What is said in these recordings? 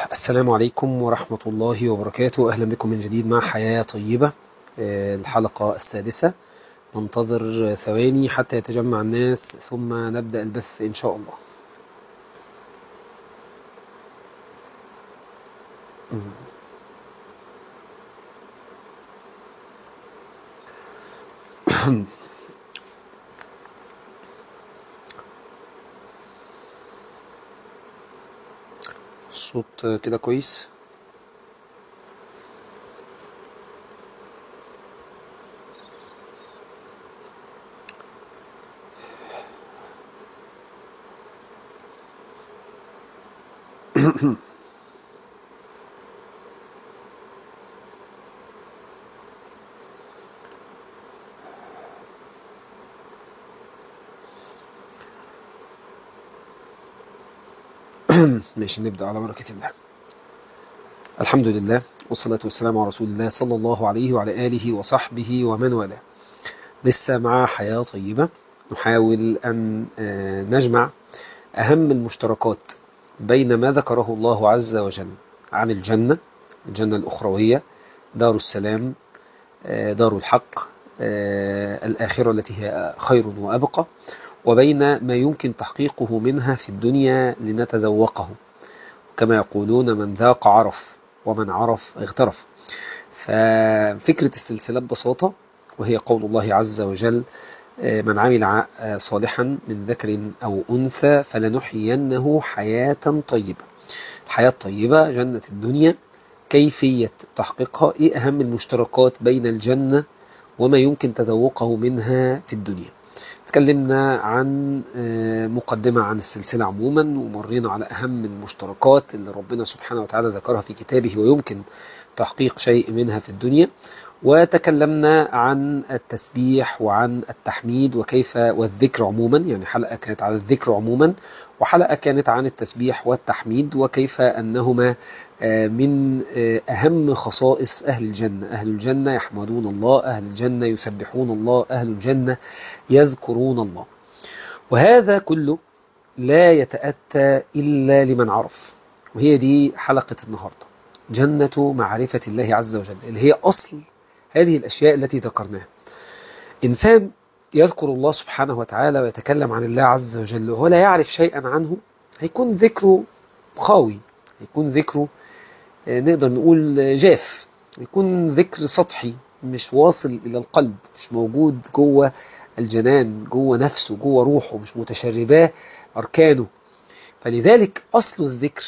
السلام عليكم ورحمة الله وبركاته أهلا بكم من جديد مع حياة طيبة آه، الحلقة السادسة ننتظر ثواني حتى يتجمع الناس ثم نبدأ البث إن شاء الله الصوت كده كويس ماشي نبدأ على بركة الله الحمد لله والصلاة والسلام على رسول الله صلى الله عليه وعلى آله وصحبه ومن والاه لسه مع حياة طيبة نحاول أن آه، نجمع أهم المشتركات بين ما ذكره الله عز وجل عن الجنة الجنة الأخروية دار السلام آه، دار الحق آه، الآخرة التي هي خير وأبقى وبين ما يمكن تحقيقه منها في الدنيا لنتذوقه كما يقولون من ذاق عرف ومن عرف اغترف ففكرة السلسلة ببساطة وهي قول الله عز وجل آه، من عمل ع- آه، صالحا من ذكر أو أنثى فلنحيينه حياة طيبة الحياة الطيبة جنة الدنيا كيفية تحقيقها إيه أهم المشتركات بين الجنة وما يمكن تذوقه منها في الدنيا تكلمنا عن آه، مقدمة عن السلسلة عموما ومرينا على أهم المشتركات اللي ربنا سبحانه وتعالى ذكرها في كتابه ويمكن تحقيق شيء منها في الدنيا وتكلمنا عن التسبيح وعن التحميد وكيف والذكر عموما يعني حلقة كانت على الذكر عموما وحلقة كانت عن التسبيح والتحميد وكيف أنهما آه، من آه، أهم خصائص أهل الجنة أهل الجنة يحمدون الله أهل الجنة يسبحون الله أهل الجنة يذكرون الله وهذا كله لا يتأتى إلا لمن عرف وهي دي حلقة النهاردة جنة معرفة الله عز وجل اللي هي أصل هذه الأشياء التي ذكرناها إنسان يذكر الله سبحانه وتعالى ويتكلم عن الله عز وجل وهو لا يعرف شيئا عنه هيكون ذكره خاوي هيكون ذكره آه، نقدر نقول آه، جاف يكون ذكر سطحي مش واصل إلى القلب مش موجود جوه الجنان جوه نفسه جوه روحه مش متشرباه أركانه فلذلك أصل الذكر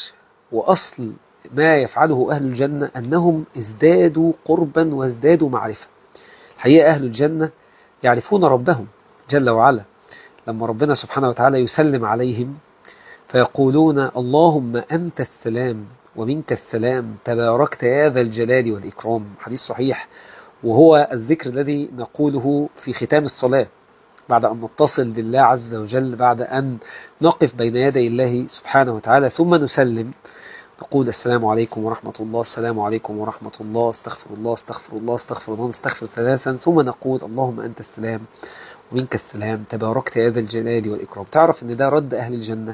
وأصل ما يفعله أهل الجنة أنهم ازدادوا قربا وازدادوا معرفة الحقيقة أهل الجنة يعرفون ربهم جل وعلا لما ربنا سبحانه وتعالى يسلم عليهم فيقولون اللهم أنت السلام ومنك السلام تباركت يا ذا الجلال والإكرام حديث صحيح وهو الذكر الذي نقوله في ختام الصلاة بعد أن نتصل بالله عز وجل بعد أن نقف بين يدي الله سبحانه وتعالى ثم نسلم نقول السلام عليكم ورحمة الله السلام عليكم ورحمة الله استغفر الله استغفر الله استغفر الله نستغفر ثلاثا ثم نقول اللهم أنت السلام ومنك السلام تباركت يا ذا الجلال والإكرام تعرف أن ده رد أهل الجنة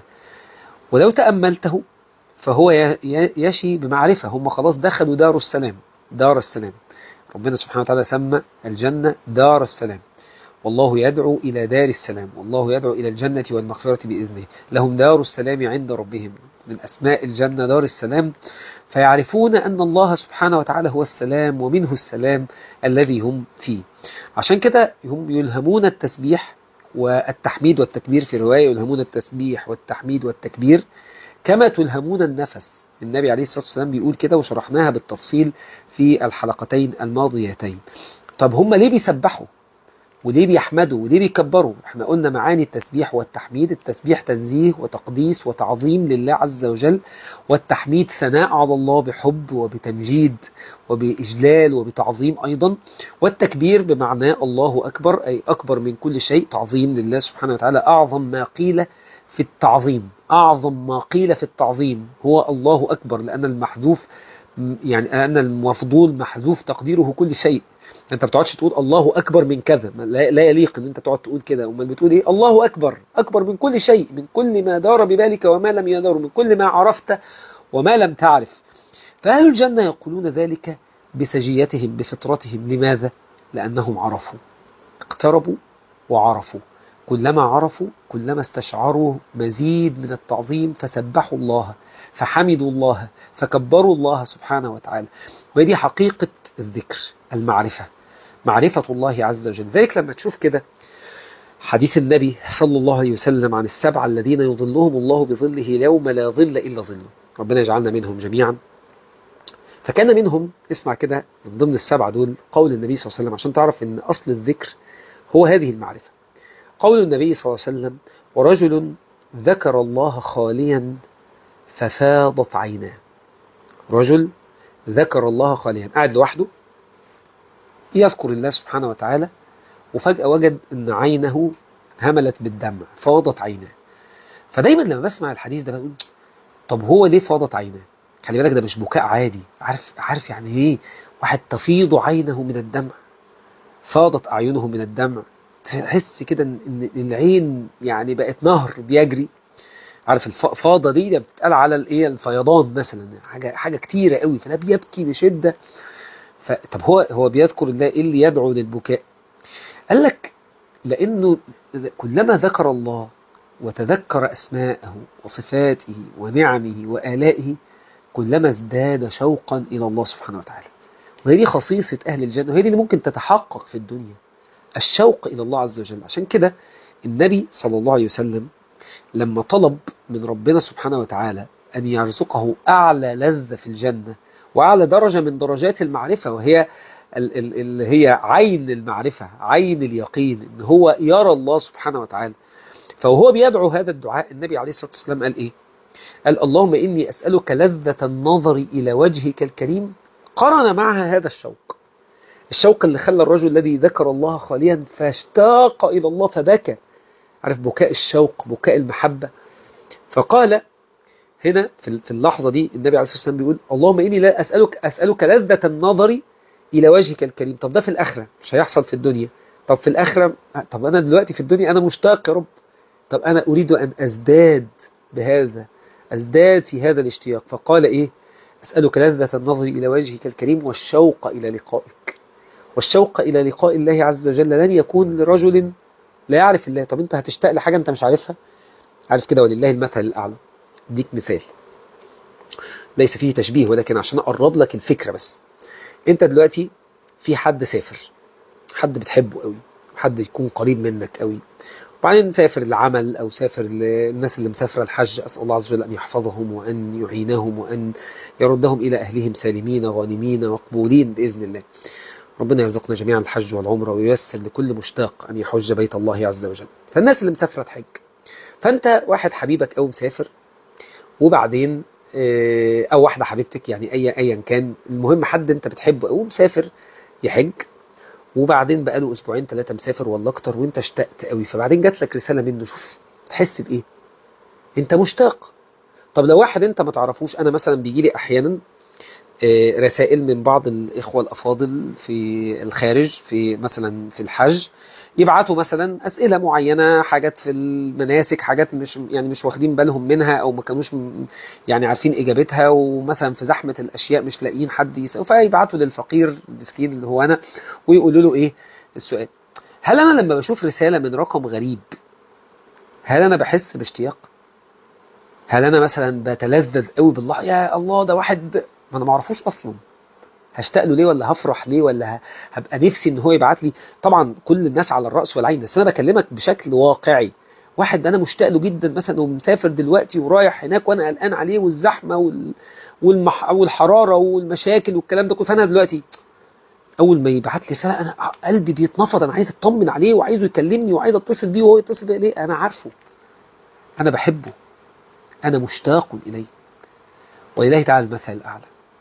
ولو تأملته فهو ي- ي- يشي بمعرفة هم خلاص دخلوا دار السلام دار السلام ربنا سبحانه وتعالى سمى الجنة دار السلام والله يدعو إلى دار السلام والله يدعو إلى الجنة والمغفرة بإذنه لهم دار السلام عند ربهم من أسماء الجنة دار السلام فيعرفون أن الله سبحانه وتعالى هو السلام ومنه السلام الذي هم فيه عشان كده هم يلهمون التسبيح والتحميد والتكبير في رواية يلهمون التسبيح والتحميد والتكبير كما تلهمون النفس النبي عليه الصلاة والسلام بيقول كده وشرحناها بالتفصيل في الحلقتين الماضيتين طب هم ليه بيسبحوا وليه بيحمدوا وليه بيكبروا احنا قلنا معاني التسبيح والتحميد التسبيح تنزيه وتقديس وتعظيم لله عز وجل والتحميد ثناء على الله بحب وبتمجيد وبإجلال وبتعظيم أيضا والتكبير بمعنى الله أكبر أي أكبر من كل شيء تعظيم لله سبحانه وتعالى أعظم ما قيل في التعظيم أعظم ما قيل في التعظيم هو الله أكبر لأن المحذوف يعني أن المفضول محذوف تقديره كل شيء انت ما بتقعدش تقول الله اكبر من كذا لا, لا يليق ان انت تقعد تقول كده امال بتقول ايه الله اكبر اكبر من كل شيء من كل ما دار ببالك وما لم يدار من كل ما عرفت وما لم تعرف فأهل الجنة يقولون ذلك بسجيتهم بفطرتهم لماذا؟ لأنهم عرفوا اقتربوا وعرفوا كلما عرفوا كلما استشعروا مزيد من التعظيم فسبحوا الله فحمدوا الله فكبروا الله سبحانه وتعالى وهذه حقيقة الذكر المعرفة معرفة الله عز وجل ذلك لما تشوف كده حديث النبي صلى الله عليه وسلم عن السبعة الذين يظلهم الله بظله يوم لا ظل إلا ظله ربنا يجعلنا منهم جميعا فكان منهم اسمع كده من ضمن السبعة دول قول النبي صلى الله عليه وسلم عشان تعرف ان أصل الذكر هو هذه المعرفة قول النبي صلى الله عليه وسلم ورجل ذكر الله خاليا ففاضت عيناه رجل ذكر الله خاليا قاعد لوحده يذكر الله سبحانه وتعالى وفجأة وجد أن عينه هملت بالدمع فاضت عيناه فدايما لما بسمع الحديث ده بقول طب هو ليه فاضت عيناه خلي بالك ده مش بكاء عادي عارف عارف يعني ايه واحد تفيض عينه من الدمع فاضت أعينه من الدمع تحس كده ان العين يعني بقت نهر بيجري عارف الفاضة دي بتتقال على الايه الفيضان مثلا حاجة حاجة كتيرة قوي فلا بيبكي بشدة طب هو هو بيذكر الله ايه اللي يدعو للبكاء قال لك لانه كلما ذكر الله وتذكر اسماءه وصفاته ونعمه والائه كلما ازداد شوقا الى الله سبحانه وتعالى وهي دي خصيصة اهل الجنة وهي دي اللي ممكن تتحقق في الدنيا الشوق إلى الله عز وجل عشان كده النبي صلى الله عليه وسلم لما طلب من ربنا سبحانه وتعالى أن يرزقه أعلى لذة في الجنة وأعلى درجة من درجات المعرفة وهي اللي هي عين المعرفة عين اليقين إن هو يرى الله سبحانه وتعالى فهو بيدعو هذا الدعاء النبي عليه الصلاة والسلام قال إيه قال اللهم إني أسألك لذة النظر إلى وجهك الكريم قرن معها هذا الشوق الشوق اللي خلى الرجل الذي ذكر الله خاليا فاشتاق إلى الله فبكى عارف بكاء الشوق بكاء المحبة فقال هنا في اللحظة دي النبي عليه الصلاة والسلام بيقول اللهم إني لا أسألك, أسألك لذة النظر إلى وجهك الكريم طب ده في الآخرة مش هيحصل في الدنيا طب في الآخرة طب أنا دلوقتي في الدنيا أنا مشتاق يا رب طب أنا أريد أن أزداد بهذا أزداد في هذا الاشتياق فقال إيه أسألك لذة النظر إلى وجهك الكريم والشوق إلى لقائك والشوق إلى لقاء الله عز وجل لن يكون لرجل لا يعرف الله طب أنت هتشتاق لحاجة أنت مش عارفها عارف كده ولله المثل الأعلى ديك مثال ليس فيه تشبيه ولكن عشان أقرب لك الفكرة بس أنت دلوقتي في حد سافر حد بتحبه قوي حد يكون قريب منك قوي وبعدين سافر العمل أو سافر الناس اللي مسافرة الحج أسأل الله عز وجل أن يحفظهم وأن يعينهم وأن يردهم إلى أهلهم سالمين غانمين مقبولين بإذن الله ربنا يرزقنا جميعا الحج والعمرة وييسر لكل مشتاق أن يحج بيت الله عز وجل فالناس اللي مسافرة تحج فأنت واحد حبيبك أو مسافر وبعدين أو واحدة حبيبتك يعني أي أيا كان المهم حد أنت بتحبه أو مسافر يحج وبعدين بقاله أسبوعين ثلاثة مسافر ولا أكتر وأنت اشتقت قوي فبعدين جات لك رسالة منه شوف تحس بإيه أنت مشتاق طب لو واحد أنت ما تعرفوش أنا مثلا بيجي لي أحيانا رسائل من بعض الإخوة الأفاضل في الخارج في مثلا في الحج يبعتوا مثلا أسئلة معينة حاجات في المناسك حاجات مش يعني مش واخدين بالهم منها أو ما كانوش يعني عارفين إجابتها ومثلا في زحمة الأشياء مش لاقيين حد يسأل فيبعتوا للفقير المسكين اللي هو أنا ويقولوا له إيه السؤال هل أنا لما بشوف رسالة من رقم غريب هل أنا بحس باشتياق؟ هل أنا مثلا بتلذذ قوي بالله يا الله ده واحد ما انا ما اعرفوش اصلا هشتاق له ليه ولا هفرح ليه ولا هبقى نفسي ان هو يبعت لي طبعا كل الناس على الراس والعين بس انا بكلمك بشكل واقعي واحد انا مشتاق له جدا مثلا ومسافر دلوقتي ورايح هناك وانا قلقان عليه والزحمه وال... والمح... والحراره والمشاكل والكلام ده كله فانا دلوقتي اول ما يبعت لي رساله انا قلبي بيتنفض انا عايز اطمن عليه وعايزه يكلمني وعايز اتصل بيه وهو يتصل بيه ليه انا عارفه انا بحبه انا مشتاق اليه ولله تعالى المثل الاعلى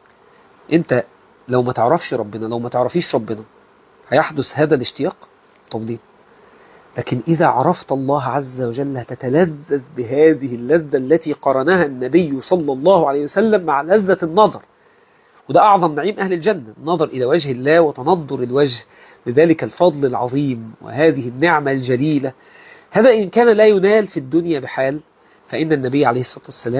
انت لو ما تعرفش ربنا لو ما تعرفيش ربنا هيحدث هذا الاشتياق طب ليه لكن إذا عرفت الله عز وجل تتلذذ بهذه اللذة التي قرنها النبي صلى الله عليه وسلم مع لذة النظر وده أعظم نعيم أهل الجنة النظر إلى وجه الله وتنظر الوجه بذلك الفضل العظيم وهذه النعمة الجليلة هذا إن كان لا ينال في الدنيا بحال فإن النبي عليه الصلاة والسلام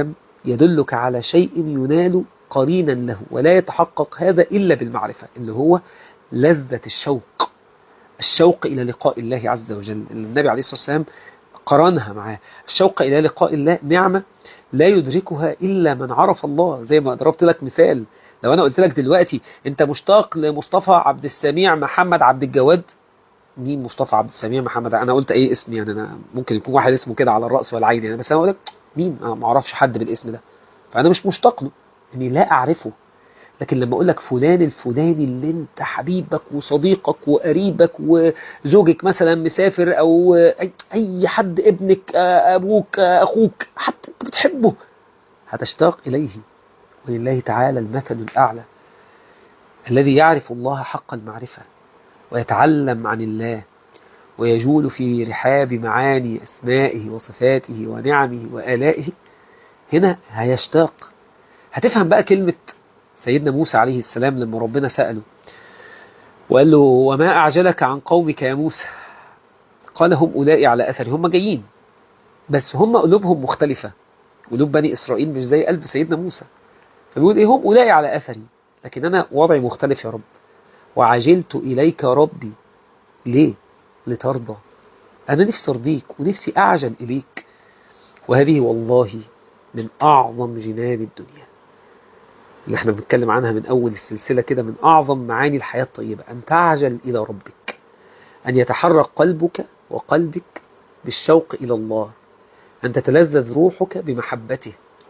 يدلك على شيء ينال قرينا له ولا يتحقق هذا إلا بالمعرفة اللي هو لذة الشوق الشوق إلى لقاء الله عز وجل النبي عليه الصلاة والسلام قرنها معاه الشوق إلى لقاء الله نعمة لا يدركها إلا من عرف الله زي ما ضربت لك مثال لو أنا قلت لك دلوقتي أنت مشتاق لمصطفى عبد السميع محمد عبد الجواد مين مصطفى عبد السميع محمد انا قلت اي اسم يعني انا ممكن يكون واحد اسمه كده على الراس والعين يعني بس انا اقول لك مين انا ما اعرفش حد بالاسم ده فانا مش مشتاق له اني لا اعرفه لكن لما اقول لك فلان الفلاني اللي انت حبيبك وصديقك وقريبك وزوجك مثلا مسافر او اي, أي حد ابنك ابوك اخوك حتى انت بتحبه هتشتاق اليه ولله تعالى المثل الاعلى الذي يعرف الله حق المعرفه ويتعلم عن الله ويجول في رحاب معاني أسمائه وصفاته ونعمه وآلائه هنا هيشتاق هتفهم بقى كلمة سيدنا موسى عليه السلام لما ربنا سأله وقال له وما أعجلك عن قومك يا موسى قال هم أولئي على أثري هم جايين بس هم قلوبهم مختلفة قلوب بني إسرائيل مش زي قلب سيدنا موسى فبيقول إيه هم أولئي على أثري لكن أنا وضعي مختلف يا رب وعجلت إليك ربي ليه؟ لترضى أنا نفسي أرضيك ونفسي أعجل إليك وهذه والله من أعظم جنان الدنيا اللي احنا بنتكلم عنها من أول السلسلة كده من أعظم معاني الحياة الطيبة أن تعجل إلى ربك أن يتحرك قلبك وقلبك بالشوق إلى الله أن تتلذذ روحك بمحبته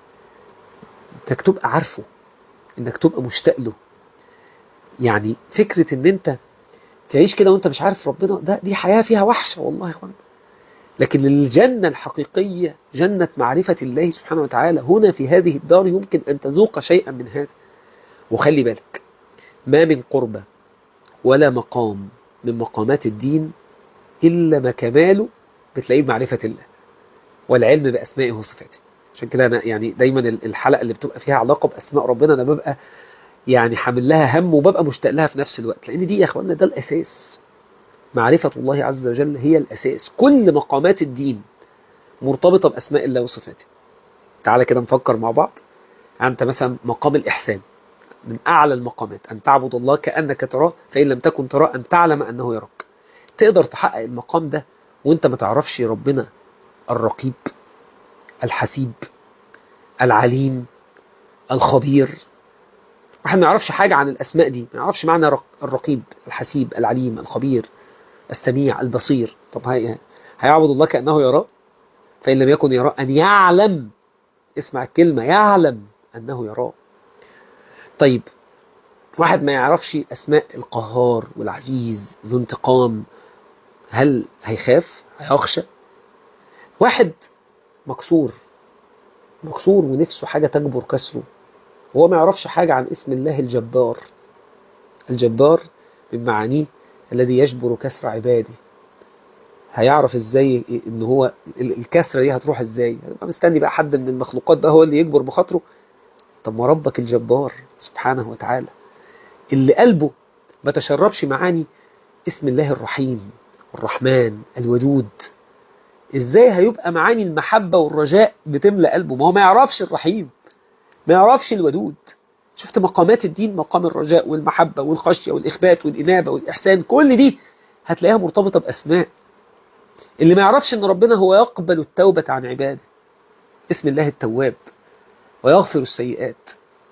أنك تبقى عارفه أنك تبقى مشتاق له يعني فكرة ان انت تعيش كده وانت مش عارف ربنا ده دي حياة فيها وحشة والله يا اخوان لكن الجنة الحقيقية جنة معرفة الله سبحانه وتعالى هنا في هذه الدار يمكن أن تذوق شيئا من هذا وخلي بالك ما من قربة ولا مقام من مقامات الدين إلا ما كماله بتلاقيه بمعرفة الله والعلم بأسمائه وصفاته عشان كده أنا يعني دايما الحلقة اللي بتبقى فيها علاقة بأسماء ربنا أنا ببقى يعني حامل لها هم وببقى مشتاق لها في نفس الوقت لان دي يا اخوانا ده الاساس معرفة الله عز وجل هي الاساس كل مقامات الدين مرتبطة باسماء الله وصفاته تعالى كده نفكر مع بعض انت مثلا مقام الاحسان من اعلى المقامات ان تعبد الله كانك تراه فان لم تكن تراه ان تعلم انه يراك تقدر تحقق المقام ده وانت ما تعرفش ربنا الرقيب الحسيب العليم الخبير واحد ما يعرفش حاجة عن الأسماء دي ما يعرفش معنى الرقيب الحسيب العليم الخبير السميع البصير طب هي هيعبد الله كأنه يراه فإن لم يكن يراه أن يعلم اسمع الكلمة يعلم أنه يراه طيب واحد ما يعرفش أسماء القهار والعزيز ذو انتقام هل هيخاف هيخشى واحد مكسور مكسور ونفسه حاجة تجبر كسره وهو ما يعرفش حاجة عن اسم الله الجبار الجبار من معانيه الذي يجبر كسر عباده هيعرف ازاي ان هو الكسرة دي هتروح ازاي هيبقى مستني بقى حد من المخلوقات بقى هو اللي يجبر بخاطره طب ما ربك الجبار سبحانه وتعالى اللي قلبه ما تشربش معاني اسم الله الرحيم الرحمن الودود ازاي هيبقى معاني المحبة والرجاء بتملى قلبه ما هو ما يعرفش الرحيم ما يعرفش الودود شفت مقامات الدين مقام الرجاء والمحبة والخشية والإخبات والإنابة والإحسان كل دي هتلاقيها مرتبطة بأسماء اللي ما يعرفش ان ربنا هو يقبل التوبة عن عباده اسم الله التواب ويغفر السيئات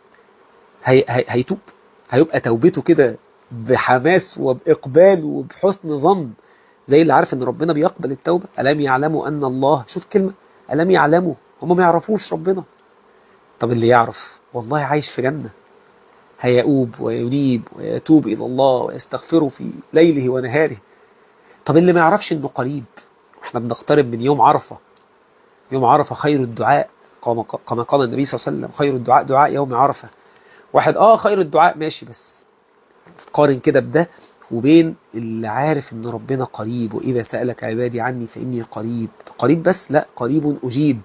هي هي هيتوب هيبقى توبته كده بحماس وبإقبال وبحسن ظن زي اللي عارف ان ربنا بيقبل التوبة ألم يعلموا أن الله شوف كلمة ألم يعلموا هم ما يعرفوش ربنا طب اللي يعرف والله عايش في جنة هيؤوب وينيب ويتوب إلى الله ويستغفره في ليله ونهاره طب اللي ما يعرفش انه قريب احنا بنقترب من يوم عرفة يوم عرفة خير الدعاء كما قال النبي صلى الله عليه وسلم خير الدعاء دعاء يوم عرفة واحد اه خير الدعاء ماشي بس قارن كده بده وبين اللي عارف ان ربنا قريب واذا سألك عبادي عني فاني قريب قريب بس لا قريب اجيب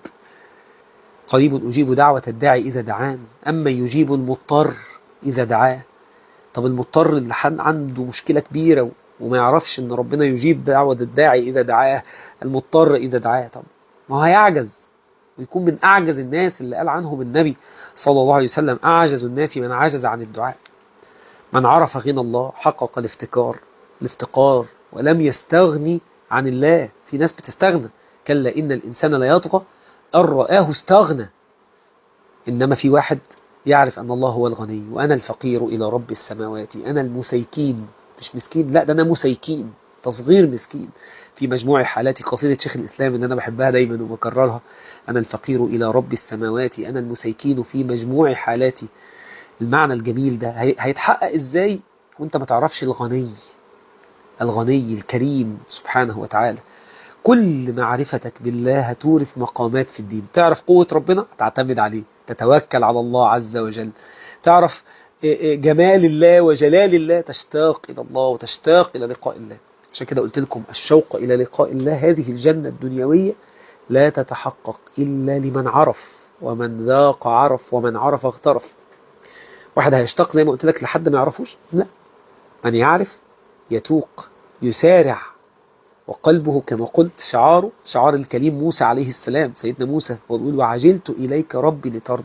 قريب اجيب دعوة الداعي اذا دعان اما يجيب المضطر اذا دعاه طب المضطر اللي عنده مشكلة كبيرة وما يعرفش ان ربنا يجيب دعوة الداعي اذا دعاه المضطر اذا دعاه طب ما هو هيعجز ويكون من أعجز الناس اللي قال عنهم النبي صلى الله عليه وسلم أعجز الناس من عجز عن الدعاء من عرف غنى الله حقق الافتكار الافتقار ولم يستغني عن الله في ناس بتستغنى كلا إن الإنسان لا يطغى أن رآه استغنى إنما في واحد يعرف أن الله هو الغني وأنا الفقير إلى رب السماوات أنا المسيكين مش مسكين لا ده أنا مسيكين تصغير مسكين في مجموع حالاتي قصيدة شيخ الإسلام إن أنا بحبها دايما وبكررها أنا الفقير إلى رب السماوات أنا المسيكين في مجموع حالاتي المعنى الجميل ده هيتحقق إزاي وانت ما تعرفش الغني الغني الكريم سبحانه وتعالى كل معرفتك بالله هتورث مقامات في الدين تعرف قوة ربنا تعتمد عليه تتوكل على الله عز وجل تعرف جمال الله وجلال الله تشتاق إلى الله وتشتاق إلى لقاء الله عشان كده قلت لكم الشوق إلى لقاء الله هذه الجنة الدنيوية لا تتحقق إلا لمن عرف ومن ذاق عرف ومن عرف اغترف واحد هيشتاق زي ما قلت لك لحد ما يعرفوش لا من يعرف يتوق يسارع وقلبه كما قلت شعاره شعار الكليم موسى عليه السلام سيدنا موسى هو بيقول وعجلت إليك ربي لترضى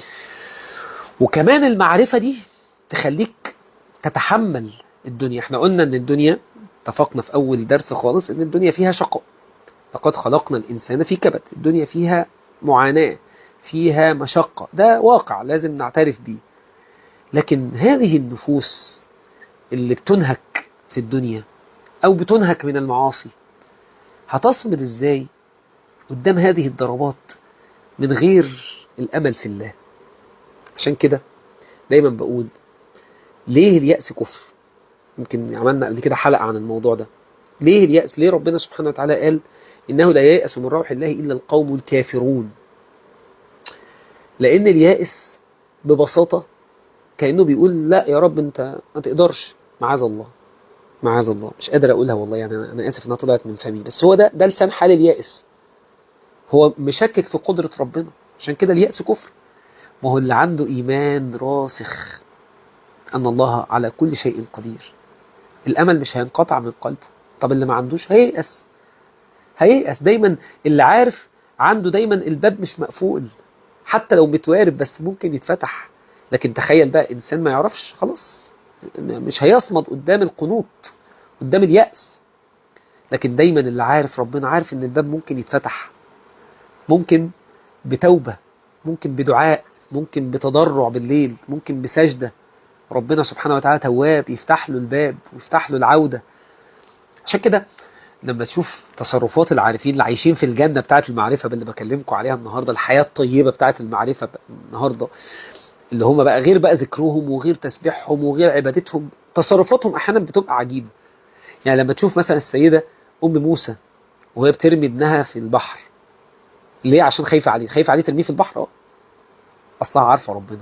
وكمان المعرفة دي تخليك تتحمل الدنيا احنا قلنا ان الدنيا اتفقنا في أول درس خالص ان الدنيا فيها شقاء لقد خلقنا الإنسان في كبد الدنيا فيها معاناة فيها مشقة ده واقع لازم نعترف بيه لكن هذه النفوس اللي بتنهك في الدنيا أو بتنهك من المعاصي هتصمد إزاي قدام هذه الضربات من غير الأمل في الله عشان كده دايما بقول ليه اليأس كفر يمكن عملنا قبل كده حلقة عن الموضوع ده ليه اليأس ليه ربنا سبحانه وتعالى قال إنه لا ييأس من روح الله إلا القوم الكافرون لأن اليائس ببساطة كأنه بيقول لا يا رب أنت ما تقدرش معاذ الله معاذ الله مش قادر أقولها والله يعني أنا آسف إنها طلعت من فمي بس هو ده ده لسان حال اليائس هو مشكك في قدرة ربنا عشان كده اليأس كفر ما هو اللي عنده إيمان راسخ أن الله على كل شيء قدير الأمل مش هينقطع من قلبه طب اللي ما عندوش هييأس هييأس دايما اللي عارف عنده دايما الباب مش مقفول حتى لو متوارب بس ممكن يتفتح لكن تخيل بقى إنسان ما يعرفش خلاص مش هيصمد قدام القنوط قدام اليأس لكن دايما اللي عارف ربنا عارف ان الباب ممكن يتفتح ممكن بتوبة ممكن بدعاء ممكن بتضرع بالليل ممكن بسجدة ربنا سبحانه وتعالى تواب يفتح له الباب ويفتح له العودة عشان كده لما تشوف تصرفات العارفين اللي عايشين في الجنة بتاعت المعرفة اللي بكلمكم عليها النهاردة الحياة الطيبة بتاعت المعرفة النهاردة اللي هم بقى غير بقى ذكرهم وغير تسبيحهم وغير عبادتهم تصرفاتهم احيانا بتبقى عجيبة يعني لما تشوف مثلا السيدة ام موسى وهي بترمي ابنها في البحر ليه عشان خايفة عليه خايفة عليه ترميه في البحر اه اصلها عارفة ربنا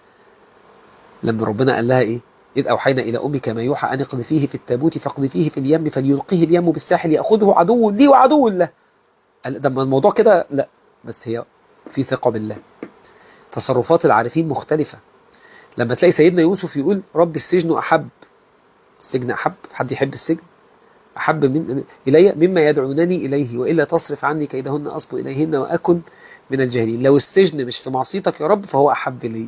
لما ربنا قال لها ايه إذ أوحينا إلى أمك ما يوحى أن اقذفيه في التابوت فاقذفيه في اليم فليلقيه اليم بالساحل يأخذه عدو لي وعدو له ده الموضوع كده لا بس هي في ثقة بالله تصرفات العارفين مختلفة لما تلاقي سيدنا يوسف يقول رب السجن أحب السجن أحب حد يحب السجن أحب من إلي مما يدعونني إليه وإلا تصرف عني كيدهن أصب إليهن وأكن من الجاهلين لو السجن مش في معصيتك يا رب فهو أحب لي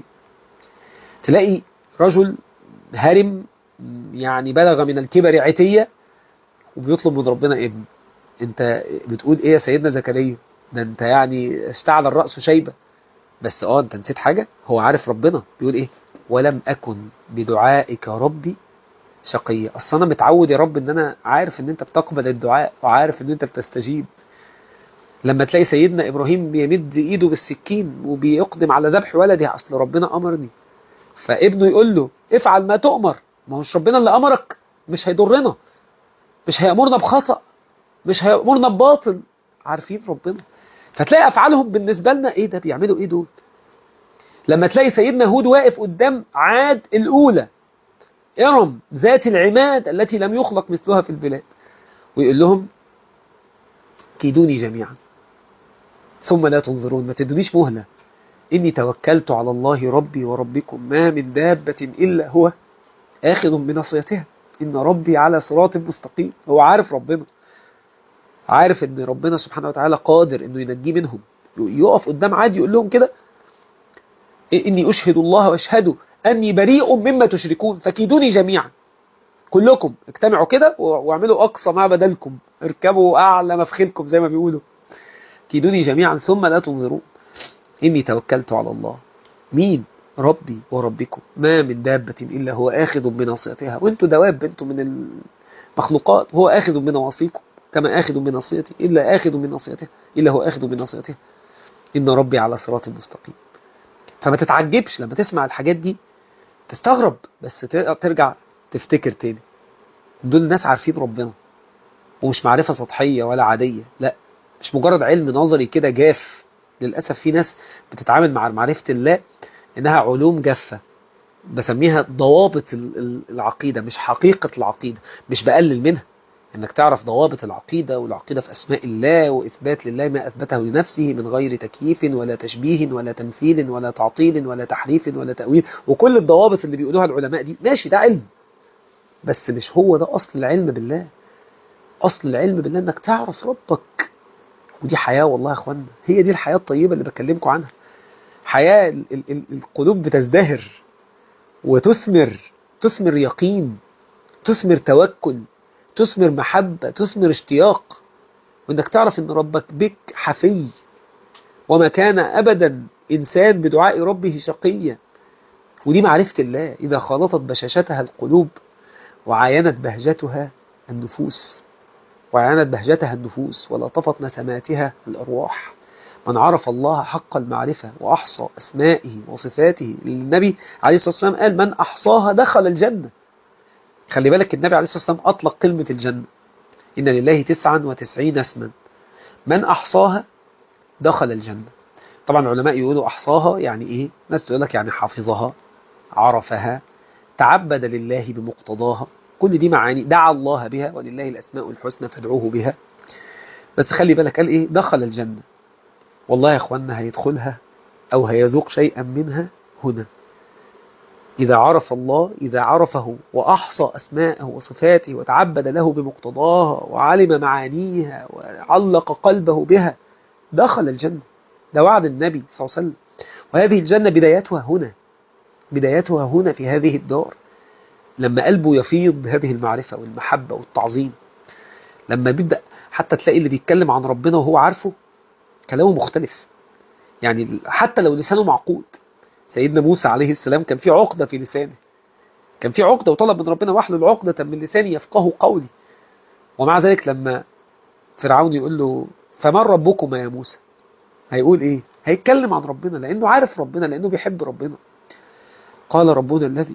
تلاقي رجل هرم يعني بلغ من الكبر عتية وبيطلب من ربنا ابن انت بتقول ايه يا سيدنا زكريا ده انت يعني استعلى الرأس شيبة بس اه انت نسيت حاجة هو عارف ربنا بيقول ايه ولم أكن بدعائك ربي شقية اصل انا متعود يا رب ان انا عارف ان انت بتقبل الدعاء وعارف ان انت بتستجيب لما تلاقي سيدنا ابراهيم بيمد ايده بالسكين وبيقدم على ذبح ولده اصل ربنا امرني فابنه يقول له افعل ما تؤمر ما هوش ربنا اللي امرك مش هيضرنا مش هيامرنا بخطأ مش هيامرنا بباطل عارفين ربنا فتلاقي افعالهم بالنسبة لنا ايه ده بيعملوا ايه دول لما تلاقي سيدنا هود واقف قدام عاد الاولى ارم ذات العماد التي لم يخلق مثلها في البلاد ويقول لهم كيدوني جميعا ثم لا تنظرون ما تدونيش مهلة إني توكلت على الله ربي وربكم ما من دابة إلا هو آخذ بنصيتها إن ربي على صراط مستقيم هو عارف ربنا عارف إن ربنا سبحانه وتعالى قادر إنه ينجيه منهم يقف قدام عاد يقول لهم كده إني أشهد الله واشهدوا أني بريء مما تشركون فكيدوني جميعا كلكم اجتمعوا كده واعملوا أقصى ما بدلكم اركبوا أعلى مفخلكم زي ما بيقولوا كيدوني جميعا ثم لا تنظرون إني توكلت على الله مين ربي وربكم ما من دابة إلا هو آخذ بناصيتها وانتوا دواب انتوا من المخلوقات هو آخذ بنواصيكم كما آخذ بناصيتي إلا آخذ بناصيتها إلا هو آخذ بناصيتها إن ربي على صراط مستقيم فما تتعجبش لما تسمع الحاجات دي تستغرب بس ترجع تفتكر تاني دول الناس عارفين ربنا ومش معرفة سطحية ولا عادية لا مش مجرد علم نظري كده جاف للأسف في ناس بتتعامل مع معرفة الله إنها علوم جافة بسميها ضوابط العقيدة مش حقيقة العقيدة مش بقلل منها انك تعرف ضوابط العقيدة والعقيدة في اسماء الله واثبات لله ما اثبته لنفسه من غير تكييف ولا تشبيه ولا تمثيل ولا تعطيل ولا تحريف ولا تأويل وكل الضوابط اللي بيقولوها العلماء دي ماشي ده علم بس مش هو ده اصل العلم بالله اصل العلم بالله انك تعرف ربك ودي حياة والله يا اخوانا هي دي الحياة الطيبة اللي بكلمكم عنها حياة ال ال القلوب بتزدهر وتثمر تثمر يقين تثمر توكل تثمر محبة تثمر اشتياق وانك تعرف ان ربك بك حفي وما كان ابدا انسان بدعاء ربه شقيا ودي معرفة الله اذا خالطت بشاشتها القلوب وعاينت بهجتها النفوس وعاينت بهجتها النفوس ولطفت نسماتها الارواح من عرف الله حق المعرفة وأحصى أسمائه وصفاته للنبي عليه الصلاة والسلام قال من أحصاها دخل الجنة خلي بالك النبي عليه الصلاة والسلام أطلق كلمة الجنة إن لله تسعا وتسعين اسما من أحصاها دخل الجنة طبعا العلماء يقولوا أحصاها يعني إيه ناس تقول لك يعني حافظها عرفها تعبد لله بمقتضاها كل دي معاني دعا الله بها ولله الأسماء الحسنى فادعوه بها بس خلي بالك قال إيه دخل الجنة والله يا أخوانا هيدخلها أو هيذوق شيئا منها هنا إذا عرف الله إذا عرفه وأحصى أسماءه وصفاته وتعبد له بمقتضاها وعلم معانيها وعلق قلبه بها دخل الجنة ده وعد النبي صلى الله عليه وسلم وهذه الجنة بدايتها هنا بدايتها هنا في هذه الدار لما قلبه يفيض بهذه المعرفة والمحبة والتعظيم لما بيبدأ حتى تلاقي اللي بيتكلم عن ربنا وهو عارفه كلامه مختلف يعني حتى لو لسانه معقود سيدنا موسى عليه السلام كان في عقدة في لسانه كان في عقدة وطلب من ربنا واحلل عقدة من لساني يفقه قولي ومع ذلك لما فرعون يقول له فمن ربكما يا موسى هيقول ايه هيتكلم عن ربنا لانه عارف ربنا لانه بيحب ربنا قال ربنا الذي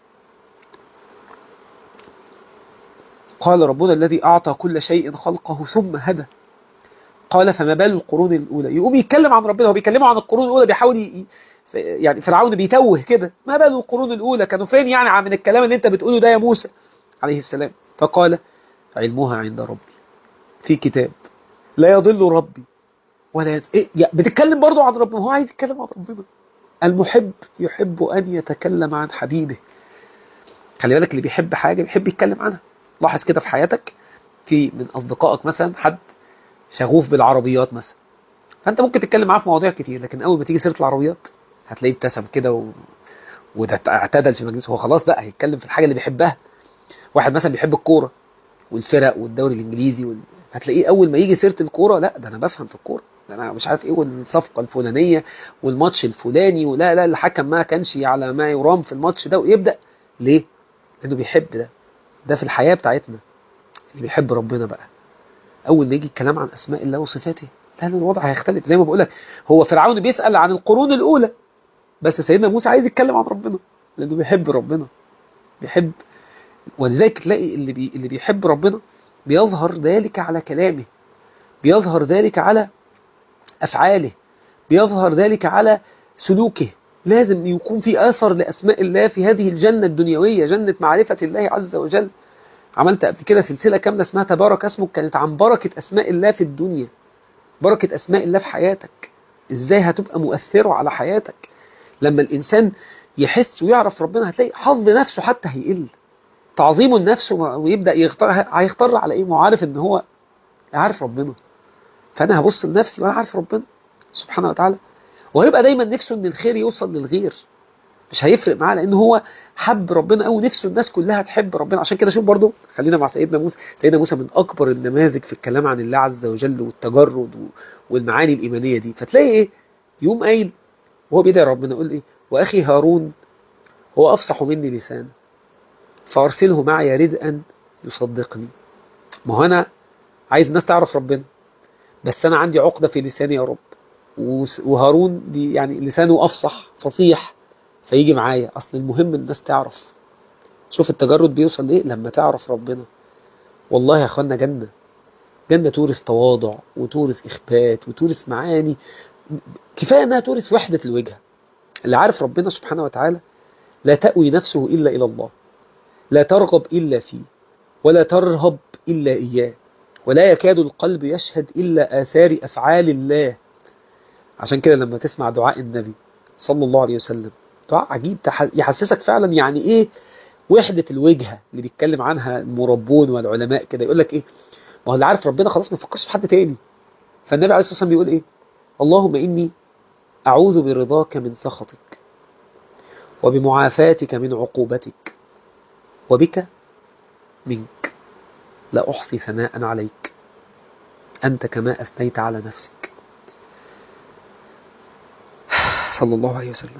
قال ربنا الذي أعطى كل شيء خلقه ثم هدى قال فما بال القرون الأولى يقوم يتكلم عن ربنا هو بيكلمه عن القرون الأولى بيحاول ي... يعني فرعون بيتوه كده ما بال القرون الأولى كانوا فين يعني من الكلام اللي انت بتقوله ده يا موسى عليه السلام فقال علمها عند ربي في كتاب لا يضل ربي ولا يز... إيه؟ بتتكلم برضو عن ربنا هو عايز يتكلم عن ربنا المحب يحب أن يتكلم عن حبيبه خلي بالك اللي بيحب حاجة بيحب يتكلم عنها لاحظ كده في حياتك في من أصدقائك مثلا حد شغوف بالعربيات مثلا فأنت ممكن تتكلم معاه في مواضيع كتير لكن أول ما تيجي سيرة العربيات هتلاقيه ابتسم كده و... واعتدل في مجلسه هو خلاص بقى هيتكلم في الحاجة اللي بيحبها واحد مثلا بيحب الكورة والفرق والدوري الإنجليزي وال... هتلاقيه أول ما يجي سيرة الكورة لا ده أنا بفهم في الكورة ده أنا مش عارف إيه والصفقة الفلانية والماتش الفلاني ولا لا الحكم ما كانش على ما يرام في الماتش ده ويبدأ ليه؟ لأنه بيحب ده ده في الحياة بتاعتنا اللي بيحب ربنا بقى أول ما يجي الكلام عن أسماء الله وصفاته لا الوضع هيختلف زي ما بقول لك هو فرعون بيسأل عن القرون الأولى بس سيدنا موسى عايز يتكلم عن ربنا لأنه بيحب ربنا بيحب ولذلك تلاقي اللي بي اللي بيحب ربنا بيظهر ذلك على كلامه بيظهر ذلك على أفعاله بيظهر ذلك على سلوكه لازم يكون في آثر لأسماء الله في هذه الجنة الدنيوية جنة معرفة الله عز وجل عملت قبل كده سلسلة كاملة اسمها تبارك اسمك كانت عن بركة أسماء الله في الدنيا بركة أسماء الله في حياتك إزاي هتبقى مؤثرة على حياتك لما الإنسان يحس ويعرف ربنا هتلاقي حظ نفسه حتى هيقل تعظيمه لنفسه ويبدأ يختار هيختار على إيه ما عارف إن هو عارف ربنا فأنا هبص لنفسي وأنا عارف ربنا سبحانه وتعالى وهيبقى دايما نفسه ان الخير يوصل للغير مش هيفرق معاه لان هو حب ربنا قوي نفسه الناس كلها تحب ربنا عشان كده شوف برضو خلينا مع سيدنا موسى سيدنا موسى من اكبر النماذج في الكلام عن الله عز وجل والتجرد والمعاني الايمانيه دي فتلاقي ايه يوم قايل وهو بيدعي ربنا يقول ايه واخي هارون هو افصح مني لسانا فارسله معي رزقا يصدقني ما هو انا عايز الناس تعرف ربنا بس انا عندي عقده في لساني يا رب وهارون دي يعني لسانه افصح فصيح فيجي معايا اصل المهم الناس تعرف شوف التجرد بيوصل ايه لما تعرف ربنا والله يا اخوانا جنة جنة تورث تواضع وتورث اخبات وتورث معاني كفاية انها تورث وحدة الوجهة اللي عارف ربنا سبحانه وتعالى لا تأوي نفسه إلا إلى الله لا ترغب إلا فيه ولا ترهب إلا إياه ولا يكاد القلب يشهد إلا آثار أفعال الله عشان كده لما تسمع دعاء النبي صلى الله عليه وسلم دعاء عجيب يحسسك فعلا يعني ايه وحدة الوجهة اللي بيتكلم عنها المربون والعلماء كده يقول لك ايه ما هو اللي عارف ربنا خلاص ما يفكرش في حد تاني فالنبي عليه الصلاة والسلام بيقول ايه اللهم إني أعوذ برضاك من سخطك وبمعافاتك من عقوبتك وبك منك لا أحصي ثناء عليك أنت كما أثنيت على نفسك صلى الله عليه وسلم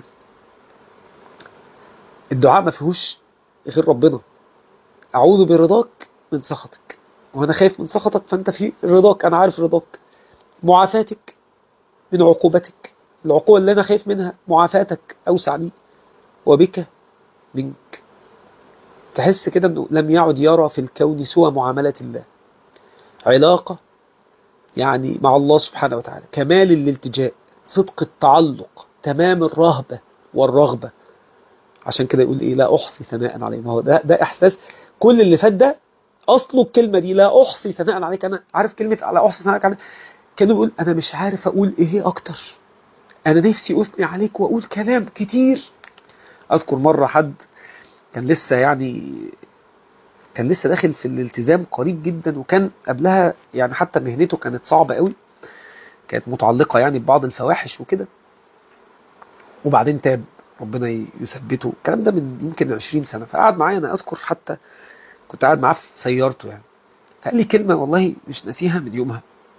الدعاء ما فيهوش غير ربنا أعوذ برضاك من سخطك وأنا خايف من سخطك فأنت في رضاك أنا عارف رضاك معافاتك من عقوبتك العقوبة اللي أنا خايف منها معافاتك أوسع لي وبك منك تحس كده أنه لم يعد يرى في الكون سوى معاملة الله علاقة يعني مع الله سبحانه وتعالى كمال الالتجاء صدق التعلق تمام الرهبة والرغبة عشان كده يقول ايه لا احصي ثناء عليه ما هو ده ده احساس كل اللي فات ده اصله الكلمه دي لا احصي ثناء عليك انا عارف كلمه لا احصي ثناء عليك كانه بيقول انا مش عارف اقول ايه اكتر انا نفسي اثني عليك واقول كلام كتير اذكر مره حد كان لسه يعني كان لسه داخل في الالتزام قريب جدا وكان قبلها يعني حتى مهنته كانت صعبه قوي كانت متعلقه يعني ببعض الفواحش وكده وبعدين تاب ربنا يثبته الكلام ده من يمكن 20 سنة فقعد معايا أنا أذكر حتى كنت قاعد معاه في سيارته يعني فقال لي كلمة والله مش ناسيها من يومها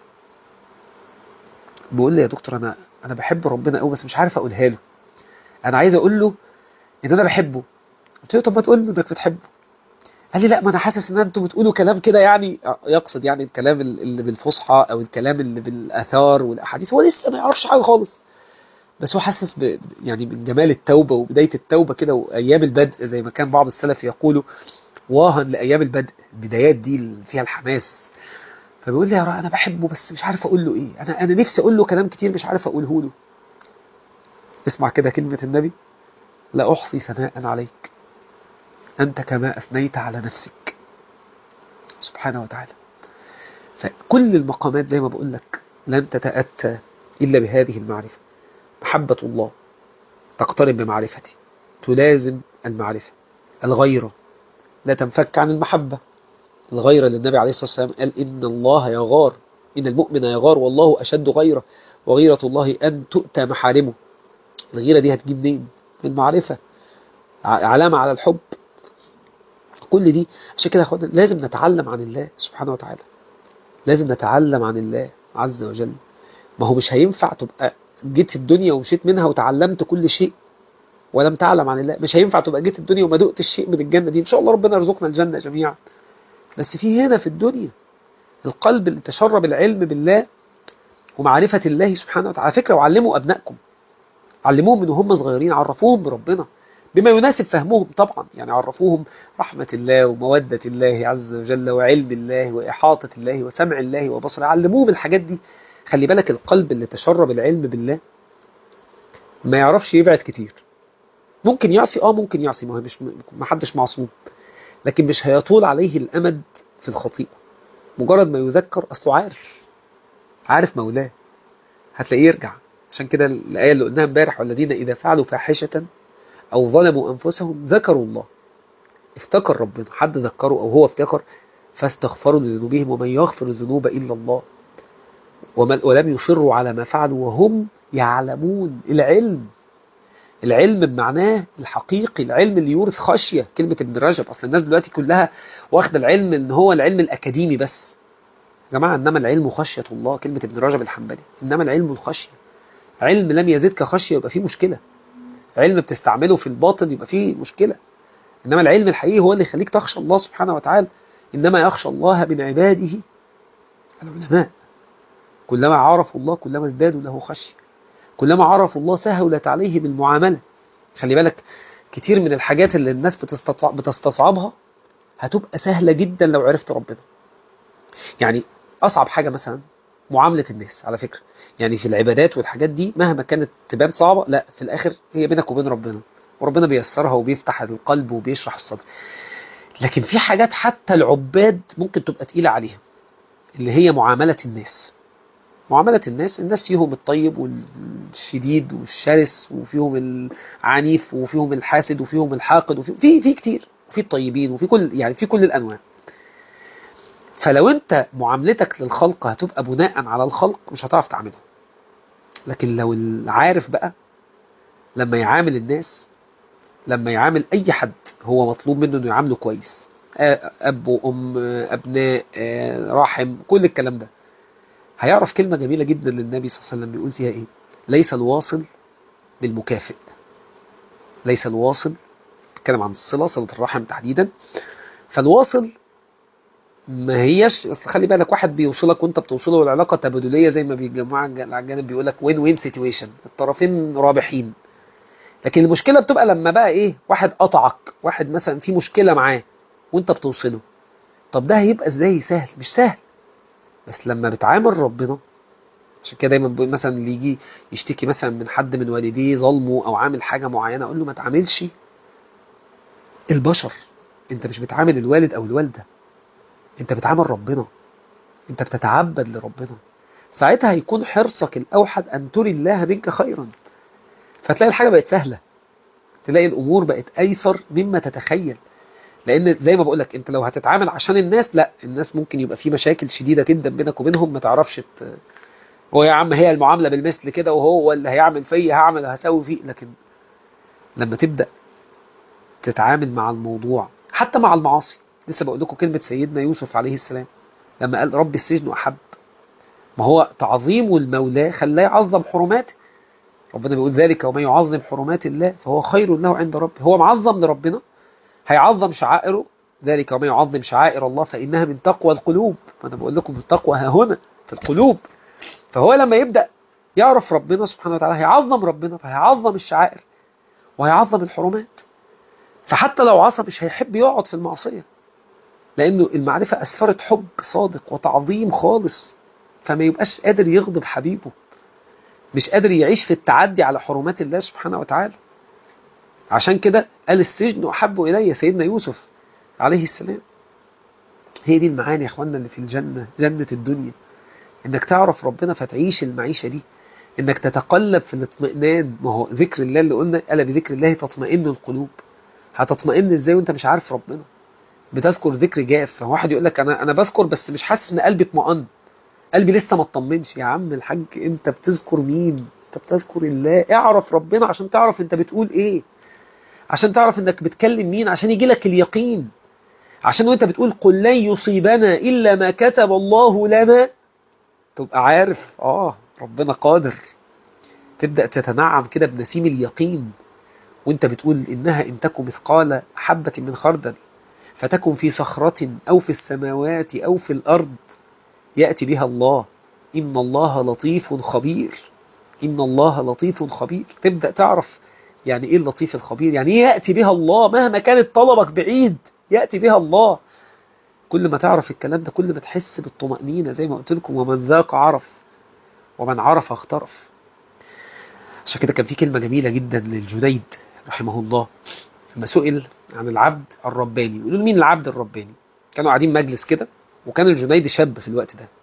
بيقول لي يا دكتور أنا أنا بحب ربنا قوي بس مش عارف أقولها له أنا عايز أقول له إن أنا بحبه قلت له طب ما تقول له إنك بتحبه قال لي لا ما أنا حاسس إن أنتوا بتقولوا كلام كده يعني يقصد يعني الكلام اللي بالفصحى أو الكلام اللي بالآثار والأحاديث هو لسه ما يعرفش حاجة خالص بس هو حاسس ب... يعني من جمال التوبة وبداية التوبة كده وأيام البدء زي ما كان بعض السلف يقولوا واها لأيام البدء البدايات دي اللي فيها الحماس فبيقول لي يا رأى أنا بحبه بس مش عارف أقول له إيه أنا أنا نفسي أقول له كلام كتير مش عارف أقوله له اسمع كده كلمة النبي لا أحصي ثناء عليك أنت كما أثنيت على نفسك سبحانه وتعالى فكل المقامات زي ما بقول لك لن تتأتى إلا بهذه المعرفة محبة الله تقترب بمعرفتي تلازم المعرفة الغيرة لا تنفك عن المحبة الغيرة للنبي عليه الصلاة والسلام قال إن الله يغار إن المؤمن يغار والله أشد غيرة وغيرة الله أن تؤتى محارمه الغيرة دي هتجيب منين من المعرفة علامة على الحب كل دي عشان كده يا اخوانا لازم نتعلم عن الله سبحانه وتعالى لازم نتعلم عن الله عز وجل ما هو مش هينفع تبقى جيت الدنيا ومشيت منها وتعلمت كل شيء ولم تعلم عن الله مش هينفع تبقى جيت الدنيا وما دقتش شيء من الجنة دي إن شاء الله ربنا يرزقنا الجنة جميعا بس في هنا في الدنيا القلب اللي تشرب العلم بالله ومعرفة الله سبحانه وتعالى على فكرة وعلموا أبنائكم علموهم من هم صغيرين عرفوهم بربنا بما يناسب فهمهم طبعا يعني عرفوهم رحمة الله ومودة الله عز وجل وعلم الله وإحاطة الله وسمع الله وبصره علموهم الحاجات دي خلي بالك القلب اللي تشرب العلم بالله ما يعرفش يبعد كتير ممكن يعصي اه ممكن يعصي ما هو مش ما حدش معصوم لكن مش هيطول عليه الامد في الخطيئه مجرد ما يذكر اصله عارف عارف مولاه هتلاقيه يرجع عشان كده الايه اللي قلناها امبارح والذين اذا فعلوا فاحشه او ظلموا انفسهم ذكروا الله افتكر ربنا حد ذكره او هو افتكر فاستغفروا لذنوبهم ومن يغفر الذنوب الا الله وما- ولم يصروا على ما فعلوا وهم يعلمون العلم العلم بمعناه الحقيقي العلم اللي يورث خشية كلمة ابن رجب أصل الناس دلوقتي كلها واخدة العلم إن هو العلم الأكاديمي بس يا جماعة إنما العلم خشية الله كلمة ابن رجب الحنبلي إنما العلم الخشية علم لم يزدك خشية يبقى فيه مشكلة علم بتستعمله في الباطن يبقى فيه مشكلة إنما العلم الحقيقي هو اللي يخليك تخشى الله سبحانه وتعالى إنما يخشى الله من عباده العلماء كلما عرفوا الله كلما ازدادوا له خشية كلما عرفوا الله سهلت عليهم المعاملة خلي بالك كتير من الحاجات اللي الناس بتستطع- بتستصعبها هتبقى سهلة جدا لو عرفت ربنا يعني أصعب حاجة مثلا معاملة الناس على فكرة يعني في العبادات والحاجات دي مهما كانت تبان صعبة لا في الآخر هي بينك وبين ربنا وربنا بيسرها وبيفتح القلب وبيشرح الصدر لكن في حاجات حتى العباد ممكن تبقى تقيلة عليها اللي هي معاملة الناس معاملة الناس الناس فيهم الطيب والشديد والشرس وفيهم العنيف وفيهم الحاسد وفيهم الحاقد وفي في في كتير وفي الطيبين وفي كل يعني في كل الانواع فلو انت معاملتك للخلق هتبقى بناء على الخلق مش هتعرف تعاملهم لكن لو العارف بقى لما يعامل الناس لما يعامل اي حد هو مطلوب منه انه يعامله كويس آه، اب وام آه، ابناء آه، رحم كل الكلام ده هيعرف كلمة جميلة جدا للنبي صلى الله عليه وسلم بيقول فيها ايه ليس الواصل بالمكافئ ليس الواصل بيتكلم عن الصلة صلة الرحم تحديدا فالواصل ما هيش اصل خلي بالك واحد بيوصلك وانت بتوصله والعلاقة تبادلية زي ما بيجمع على الجانب بيقول لك وين وين سيتويشن الطرفين رابحين لكن المشكلة بتبقى لما بقى ايه واحد قطعك واحد مثلا في مشكلة معاه وانت بتوصله طب ده هيبقى ازاي سهل مش سهل بس لما بتعامل ربنا عشان كده دايما بقول مثلا اللي يجي يشتكي مثلا من حد من والديه ظلمه او عامل حاجه معينه اقول له ما تعاملش البشر انت مش بتعامل الوالد او الوالده انت بتعامل ربنا انت بتتعبد لربنا ساعتها هيكون حرصك الاوحد ان تري الله منك خيرا فتلاقي الحاجه بقت سهله تلاقي الامور بقت ايسر مما تتخيل لان زي ما بقول لك انت لو هتتعامل عشان الناس لا الناس ممكن يبقى في مشاكل شديده جدا بينك وبينهم ما تعرفش ت... هو يا عم هي المعامله بالمثل كده وهو اللي هيعمل فيا هعمل هسوي فيه لكن لما تبدا تتعامل مع الموضوع حتى مع المعاصي لسه بقول لكم كلمه سيدنا يوسف عليه السلام لما قال رب السجن احب ما هو تعظيمه المولاه خلاه يعظم حرماته ربنا بيقول ذلك وما يعظم حرمات الله فهو خير له عند ربه هو معظم لربنا هيعظم شعائره ذلك وما يعظم شعائر الله فإنها من تقوى القلوب فأنا بقول لكم التقوى ها هنا في القلوب فهو لما يبدأ يعرف ربنا سبحانه وتعالى هيعظم ربنا فهيعظم الشعائر وهيعظم الحرمات فحتى لو عصى مش هيحب يقعد في المعصية لأنه المعرفة أسفرت حب صادق وتعظيم خالص فما يبقاش قادر يغضب حبيبه مش قادر يعيش في التعدي على حرمات الله سبحانه وتعالى عشان كده قال السجن أحب إلي سيدنا يوسف عليه السلام هي دي المعاني يا اخوانا اللي في الجنة جنة الدنيا انك تعرف ربنا فتعيش المعيشة دي انك تتقلب في الاطمئنان ما هو ذكر الله اللي قلنا ألا بذكر الله تطمئن القلوب هتطمئن ازاي وانت مش عارف ربنا بتذكر ذكر جاف فواحد يقول لك انا انا بذكر بس مش حاسس ان قلبي اطمئن قلبي لسه ما اطمنش يا عم الحاج انت بتذكر مين انت بتذكر الله اعرف ربنا عشان تعرف انت بتقول ايه عشان تعرف انك بتكلم مين عشان يجي لك اليقين عشان وانت بتقول قل لن يصيبنا الا ما كتب الله لنا تبقى عارف اه ربنا قادر تبدا تتنعم كده بنسيم اليقين وانت بتقول انها ان تكن مثقال حبه من خردل فتكن في صخره او في السماوات او في الارض ياتي بها الله ان الله لطيف خبير ان الله لطيف خبير تبدا تعرف يعني ايه اللطيف الخبير يعني ايه ياتي بها الله مهما كانت طلبك بعيد ياتي بها الله كل ما تعرف الكلام ده كل ما تحس بالطمأنينة زي ما قلت لكم ومن ذاق عرف ومن عرف اخترف عشان كده كان في كلمة جميلة جدا للجنيد رحمه الله لما سئل عن العبد الرباني يقولوا له مين العبد الرباني كانوا قاعدين مجلس كده وكان الجنيد شاب في الوقت ده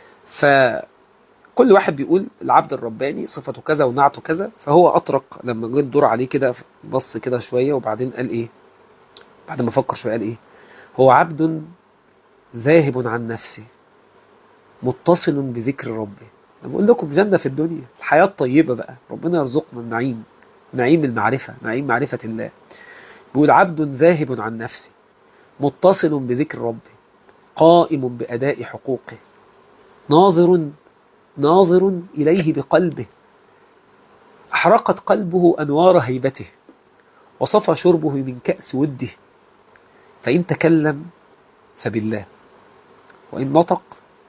فكل واحد بيقول العبد الرباني صفته كذا ونعته كذا فهو أطرق لما جه الدور عليه كده بص كده شوية وبعدين قال إيه بعد ما فكر شوية قال إيه هو عبد ذاهب عن نفسه متصل بذكر ربه أنا بقول لكم جنة في الدنيا الحياة الطيبة بقى ربنا يرزقنا النعيم نعيم المعرفة نعيم معرفة الله بيقول عبد ذاهب عن نفسه متصل بذكر ربه قائم بأداء حقوقه ناظر ناظر إليه بقلبه أحرقت قلبه أنوار هيبته وصفى شربه من كأس وده فإن تكلم فبالله وإن نطق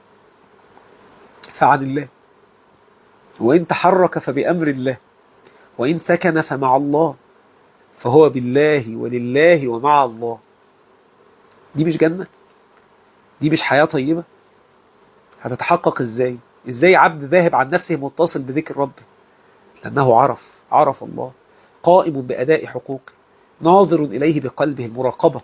فعن الله وإن تحرك فبأمر الله وإن سكن فمع الله فهو بالله ولله ومع الله دي مش جنة دي مش حياة طيبة هتتحقق ازاي ازاي عبد ذاهب عن نفسه متصل بذكر ربه لأنه عرف عرف الله قائم بأداء حقوقه ناظر إليه بقلبه المراقبة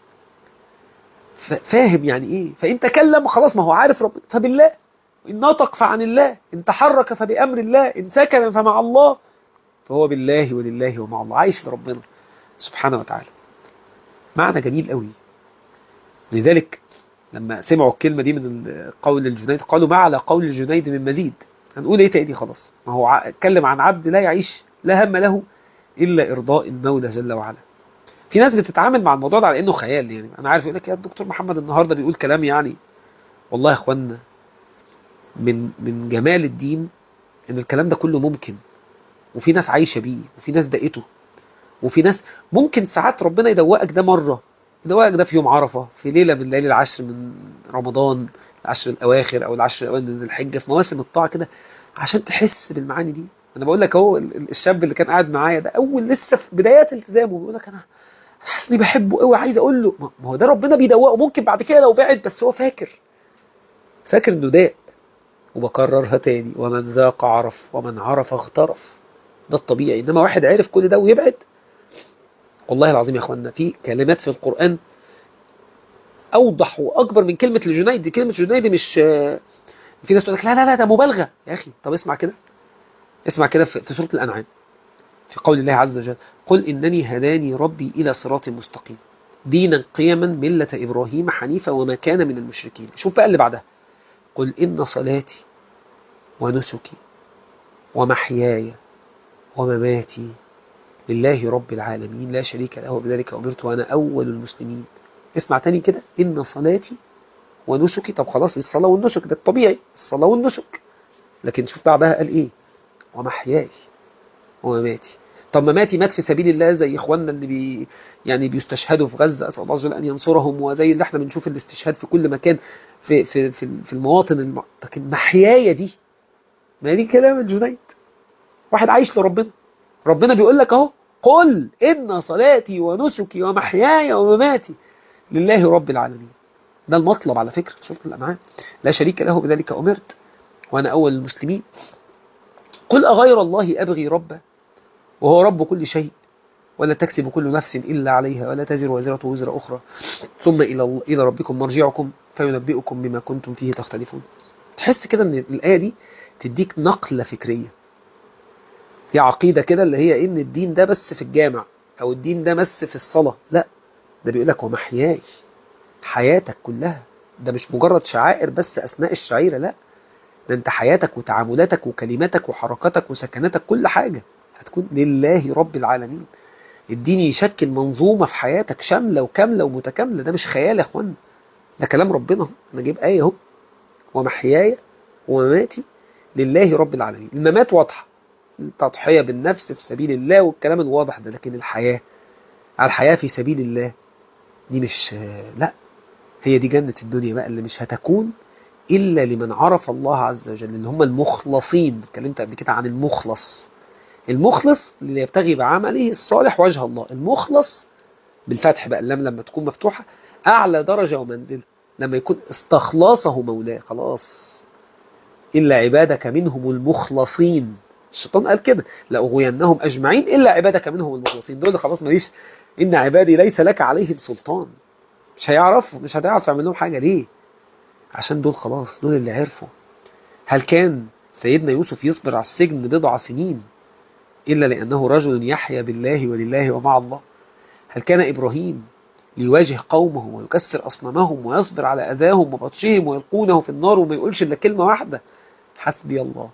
فاهم يعني إيه فإن تكلم خلاص ما هو عارف ربنا فبالله إن نطق فعن الله إن تحرك فبأمر الله إن سكن فمع الله فهو بالله ولله ومع الله عايش لربنا سبحانه وتعالى معنى جميل قوي لذلك لما سمعوا الكلمة دي من قول الجنيد قالوا ما على قول الجنيد من مزيد هنقول ايه تاني خلاص ما هو اتكلم عن عبد لا يعيش لا هم له إلا إرضاء المولى جل وعلا في ناس بتتعامل مع الموضوع ده على انه خيال يعني انا عارف يقول لك يا الدكتور محمد النهارده بيقول كلام يعني والله يا اخوانا من من جمال الدين ان الكلام ده كله ممكن وفي ناس عايشه بيه وفي ناس دقته وفي ناس ممكن ساعات ربنا يدوقك ده مره يدوقك ده في يوم عرفه في ليله من ليالي العشر من رمضان العشر الاواخر او العشر الاوائل من الحجه في مواسم الطاعه كده عشان تحس بالمعاني دي انا بقول لك اهو الشاب اللي كان قاعد معايا ده اول لسه في بدايات التزامه بيقول لك انا حاسس اني بحبه قوي عايز اقول له ما هو ده ربنا بيدوقه ممكن بعد كده لو بعد بس هو فاكر فاكر انه داق وبكررها تاني ومن ذاق عرف ومن عرف اغترف ده الطبيعي انما واحد عرف كل ده ويبعد والله العظيم يا اخوانا في كلمات في القرآن اوضح واكبر من كلمة الجنيد دي كلمة الجنيد مش في ناس تقول لك لا لا لا ده مبالغة يا اخي طب اسمع كده اسمع كده في سورة الانعام في قول الله عز وجل قل إنني هداني ربي إلى صراط مستقيم دينا قيما ملة إبراهيم حنيفا وما كان من المشركين شوف بقى اللي بعدها قل إن صلاتي ونسكي ومحياي ومماتي لله رب العالمين لا شريك له بذلك أمرت وأنا أول المسلمين اسمع تاني كده إن صلاتي ونسكي طب خلاص الصلاة والنسك ده الطبيعي الصلاة والنسك لكن شوف بعدها قال إيه ومحياي ومماتي طب مماتي مات في سبيل الله زي اخواننا اللي بي يعني بيستشهدوا في غزة اسال الله جل ان ينصرهم وزي اللي احنا بنشوف الاستشهاد في كل مكان في في في, في المواطن الم... لكن محيايا دي ما دي كلام الجنيد واحد عايش لربنا ربنا بيقول لك اهو قل ان صلاتي ونسكي ومحياي ومماتي لله رب العالمين ده المطلب على فكرة شفت الأنعام لا شريك له بذلك أمرت وأنا أول المسلمين قل أغير الله أبغي ربا وهو رب كل شيء ولا تكسب كل نفس إلا عليها ولا تزر وزرة وزر أخرى ثم إلى إلى ربكم مرجعكم فينبئكم بما كنتم فيه تختلفون تحس كده ان الآية دي تديك نقلة فكرية في عقيدة كده اللي هي إن الدين ده بس في الجامع أو الدين ده بس في الصلاة لا ده بيقول لك ومحياي حياتك كلها ده مش مجرد شعائر بس أثناء الشعيرة لا ده انت حياتك وتعاملاتك وكلماتك وحركاتك وسكناتك كل حاجة هتكون لله رب العالمين الدين يشكل منظومة في حياتك شاملة وكاملة ومتكاملة ده مش خيال يا اخوانا ده كلام ربنا انا جايب آية اهو ومحياي ومماتي لله رب العالمين الممات واضحة التضحية بالنفس في سبيل الله والكلام الواضح ده لكن الحياة على الحياة في سبيل الله دي مش لا هي دي جنة الدنيا بقى اللي مش هتكون إلا لمن عرف الله عز وجل اللي هم المخلصين اتكلمت قبل كده عن المخلص المخلص اللي يبتغي بعمله الصالح وجه الله المخلص بالفتح بقى اللام لما تكون مفتوحة أعلى درجة ومنزلة لما يكون استخلاصه مولاه خلاص إلا عبادك منهم المخلصين الشيطان قال كده لأغوينهم أجمعين إلا عبادك منهم المخلصين دول خلاص ماليش إن عبادي ليس لك عليهم سلطان مش هيعرفوا مش هتعرف تعمل لهم حاجة ليه عشان دول خلاص دول اللي عرفوا هل كان سيدنا يوسف يصبر على السجن بضع سنين إلا لأنه رجل يحيا بالله ولله ومع الله هل كان إبراهيم ليواجه قومه ويكسر أصنامهم ويصبر على أذاهم وبطشهم ويلقونه في النار وما يقولش إلا كلمة واحدة حسبي الله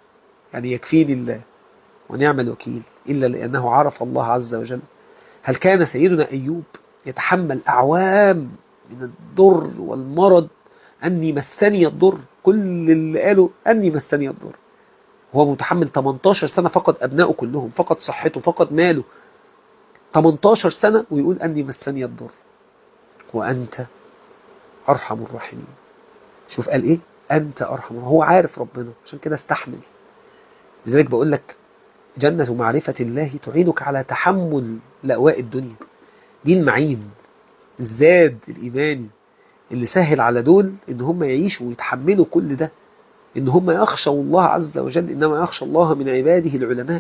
يعني يكفيني الله ونعم الوكيل إلا لأنه عرف الله عز وجل هل كان سيدنا أيوب يتحمل أعوام من الضر والمرض أني مسني الضر كل اللي قالوا أني مسني الضر هو متحمل 18 سنة فقد أبنائه كلهم فقد صحته فقد ماله 18 سنة ويقول أني مسني الضر وأنت أرحم الراحمين شوف قال إيه أنت أرحم هو عارف ربنا عشان كده استحمل لذلك بقول لك جنة معرفة الله تعينك على تحمل لأواء الدنيا دي المعين الزاد الإيماني اللي سهل على دول إن هم يعيشوا ويتحملوا كل ده إن هم يخشوا الله عز وجل إنما يخشى الله من عباده العلماء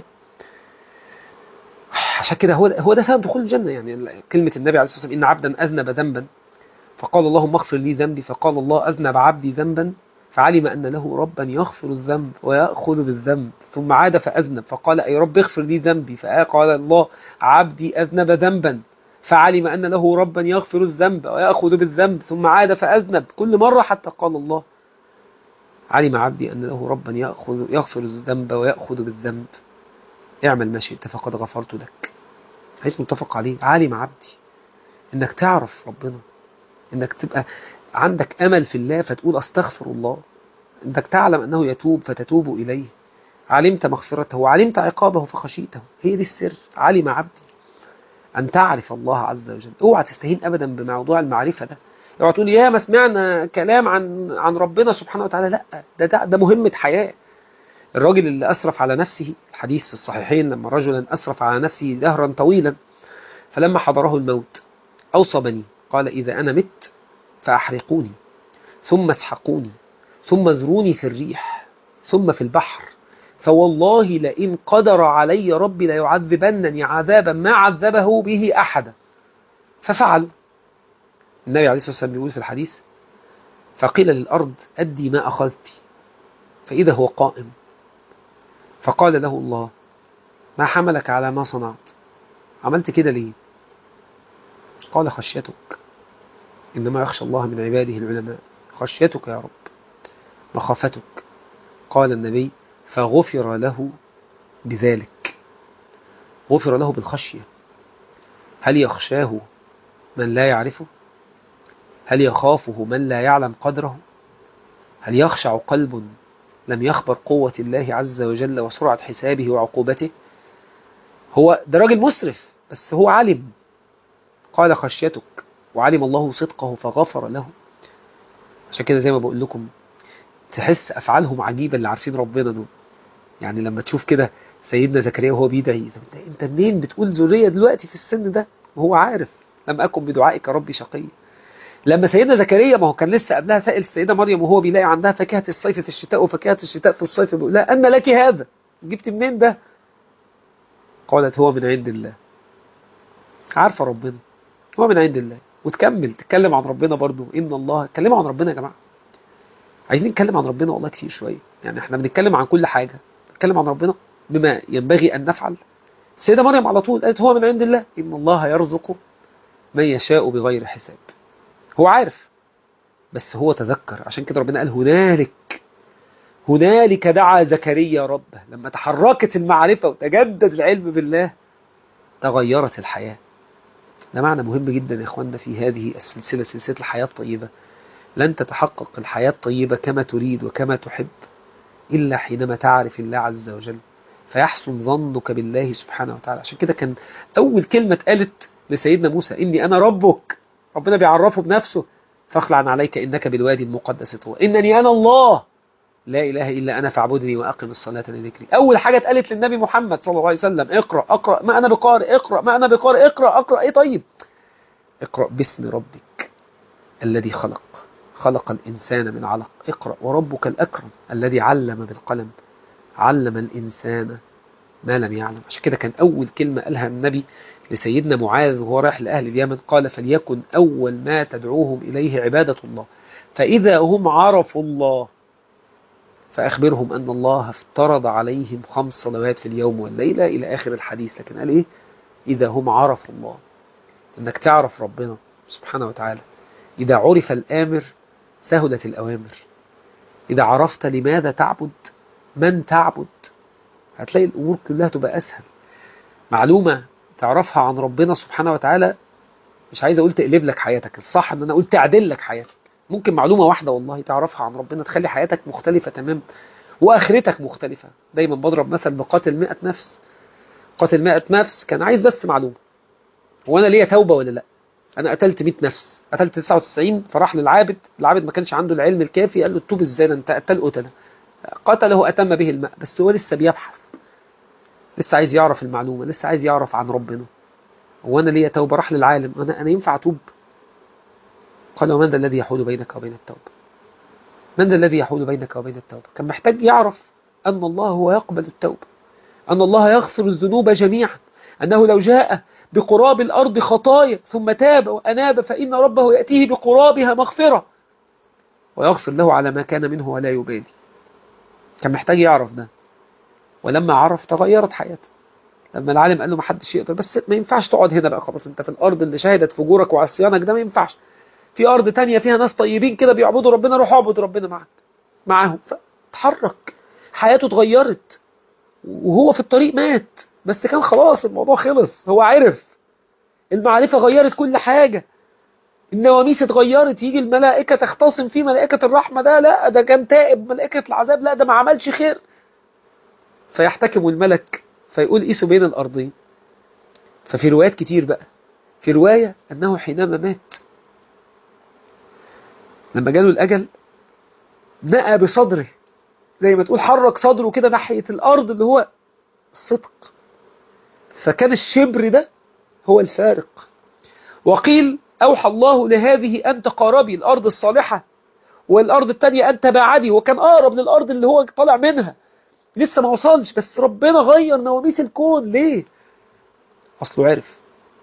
عشان كده هو هو ده سبب دخول الجنة يعني كلمة النبي عليه الصلاة والسلام إن عبدا أذنب ذنبا فقال اللهم اغفر لي ذنبي فقال الله أذنب عبدي ذنبا فعلم أن له ربا يغفر الذنب ويأخذ بالذنب ثم عاد فأذنب فقال أي رب اغفر لي ذنبي فقال الله عبدي أذنب ذنبا فعلم أن له ربا يغفر الذنب ويأخذ بالذنب ثم عاد فأذنب كل مرة حتى قال الله علم عبدي أن له ربا يأخذ يغفر الذنب ويأخذ بالذنب اعمل ما شئت فقد غفرت لك حيث متفق عليه علم عبدي انك تعرف ربنا انك تبقى عندك امل في الله فتقول استغفر الله انك تعلم انه يتوب فتتوب اليه علمت مغفرته وعلمت عقابه فخشيته هي دي السر علم عبدي ان تعرف الله عز وجل اوعى تستهين ابدا بموضوع المعرفه ده اوعى تقول يا ما سمعنا كلام عن عن ربنا سبحانه وتعالى لا ده ده, ده مهمه حياه الراجل اللي أسرف على نفسه الحديث في الصحيحين لما رجلا أسرف على نفسه دهرا طويلا فلما حضره الموت أوصى بني قال إذا أنا مت فأحرقوني ثم اسحقوني ثم ذروني في الريح ثم في البحر فوالله لئن قدر علي ربي ليعذبنني عذابا ما عذبه به أحدا ففعلوا النبي عليه الصلاة والسلام يقول في الحديث فقيل للأرض أدي ما أخذت فإذا هو قائم فقال له الله ما حملك على ما صنعت عملت كده ليه قال خشيتك إنما يخشى الله من عباده العلماء خشيتك يا رب مخافتك قال النبي فغفر له بذلك غفر له بالخشية هل يخشاه من لا يعرفه هل يخافه من لا يعلم قدره هل يخشع قلب لم يخبر قوة الله عز وجل وسرعة حسابه وعقوبته هو ده راجل مسرف بس هو علم قال خشيتك وعلم الله صدقه فغفر له عشان كده زي ما بقول لكم تحس أفعالهم عجيبة اللي عارفين ربنا دول يعني لما تشوف كده سيدنا زكريا وهو بيدعي انت منين بتقول ذرية دلوقتي في السن ده وهو عارف لم أكن بدعائك ربي شقيا لما سيدنا زكريا ما هو كان لسه قبلها سائل السيدة مريم وهو بيلاقي عندها فاكهة الصيف في الشتاء وفاكهة الشتاء في الصيف بيقول لها أن لك هذا جبت منين ده قالت هو من عند الله عارفة ربنا هو من عند الله وتكمل تتكلم عن ربنا برضو إن الله اتكلموا عن ربنا يا جماعة عايزين نتكلم عن ربنا والله كتير شوية يعني احنا بنتكلم عن كل حاجة نتكلم عن ربنا بما ينبغي أن نفعل السيدة مريم على طول قالت هو من عند الله إن الله يرزق من يشاء بغير حساب هو عارف بس هو تذكر عشان كده ربنا قال هنالك هنالك دعا زكريا ربه لما تحركت المعرفة وتجدد العلم بالله تغيرت الحياة ده معنى مهم جدا يا اخواننا في هذه السلسلة سلسلة الحياة الطيبة لن تتحقق الحياة الطيبة كما تريد وكما تحب إلا حينما تعرف الله عز وجل فيحسن ظنك بالله سبحانه وتعالى عشان كده كان أول كلمة اتقالت لسيدنا موسى إني أنا ربك ربنا بيعرفه بنفسه فاخلع عليك إنك بالوادي المقدس طوى إنني أنا الله لا إله إلا أنا فاعبدني وأقم الصلاة لذكري أول حاجة اتقالت للنبي محمد صلى الله عليه وسلم اقرأ اقرأ ما أنا بقارئ اقرأ ما أنا بقارئ اقرأ اقرأ إيه طيب اقرأ باسم ربك الذي خلق خلق الإنسان من علق اقرأ وربك الأكرم الذي علم بالقلم علم الإنسان ما لم يعلم عشان كده كان أول كلمة قالها النبي لسيدنا معاذ وهو رايح لأهل اليمن قال فليكن أول ما تدعوهم إليه عبادة الله فإذا هم عرفوا الله فأخبرهم أن الله افترض عليهم خمس صلوات في اليوم والليلة إلى آخر الحديث لكن قال إيه إذا هم عرفوا الله إنك تعرف ربنا سبحانه وتعالى إذا عرف الآمر سهلت الأوامر إذا عرفت لماذا تعبد من تعبد هتلاقي الأمور كلها تبقى أسهل معلومة تعرفها عن ربنا سبحانه وتعالى مش عايز أقول تقلب لك حياتك الصح أن أنا أقول تعدل لك حياتك ممكن معلومة واحدة والله تعرفها عن ربنا تخلي حياتك مختلفة تماما وآخرتك مختلفة دايما بضرب مثل بقاتل مئة نفس قاتل مئة نفس كان عايز بس معلومة هو أنا ليا توبة ولا لا أنا قتلت 100 نفس قتلت 99 فراح للعابد العابد ما كانش عنده العلم الكافي قال له توب ازاي انت قتل قتله قتله أتم به الماء بس هو لسه بيبحث لسه عايز يعرف المعلومة لسه عايز يعرف عن ربنا هو أنا ليا توبة راح للعالم أنا, أنا ينفع أتوب قال ومن ذا الذي يحول بينك وبين التوبة من ذا الذي يحول بينك وبين التوبة كان محتاج يعرف أن الله هو يقبل التوبة أن الله يغفر الذنوب جميعا أنه لو جاء بقراب الأرض خطايا ثم تاب وأناب فإن ربه يأتيه بقرابها مغفرة ويغفر له على ما كان منه ولا يبالي كان محتاج يعرف ده ولما عرف تغيرت حياته لما العالم قال له ما حدش يقدر بس ما ينفعش تقعد هنا بقى خلاص انت في الارض اللي شهدت فجورك وعصيانك ده ما ينفعش في ارض تانية فيها ناس طيبين كده بيعبدوا ربنا روح اعبد ربنا معاك معاهم فتحرك حياته اتغيرت وهو في الطريق مات بس كان خلاص الموضوع خلص هو عرف المعرفة غيرت كل حاجة النواميس اتغيرت يجي الملائكة تختصم فيه ملائكة الرحمة ده لا ده كان تائب ملائكة العذاب لا ده ما عملش خير فيحتكم الملك فيقول قيسوا بين الأرضين ففي روايات كتير بقى في رواية أنه حينما مات لما جاله الأجل نأى بصدره زي ما تقول حرك صدره كده ناحية الأرض اللي هو الصدق فكان الشبر ده هو الفارق وقيل أوحى الله لهذه أن تقاربي الأرض الصالحة والأرض التانية أن تباعدي وكان أقرب للأرض اللي هو طالع منها لسه ما وصلش بس ربنا غير نواميس الكون ليه أصله عرف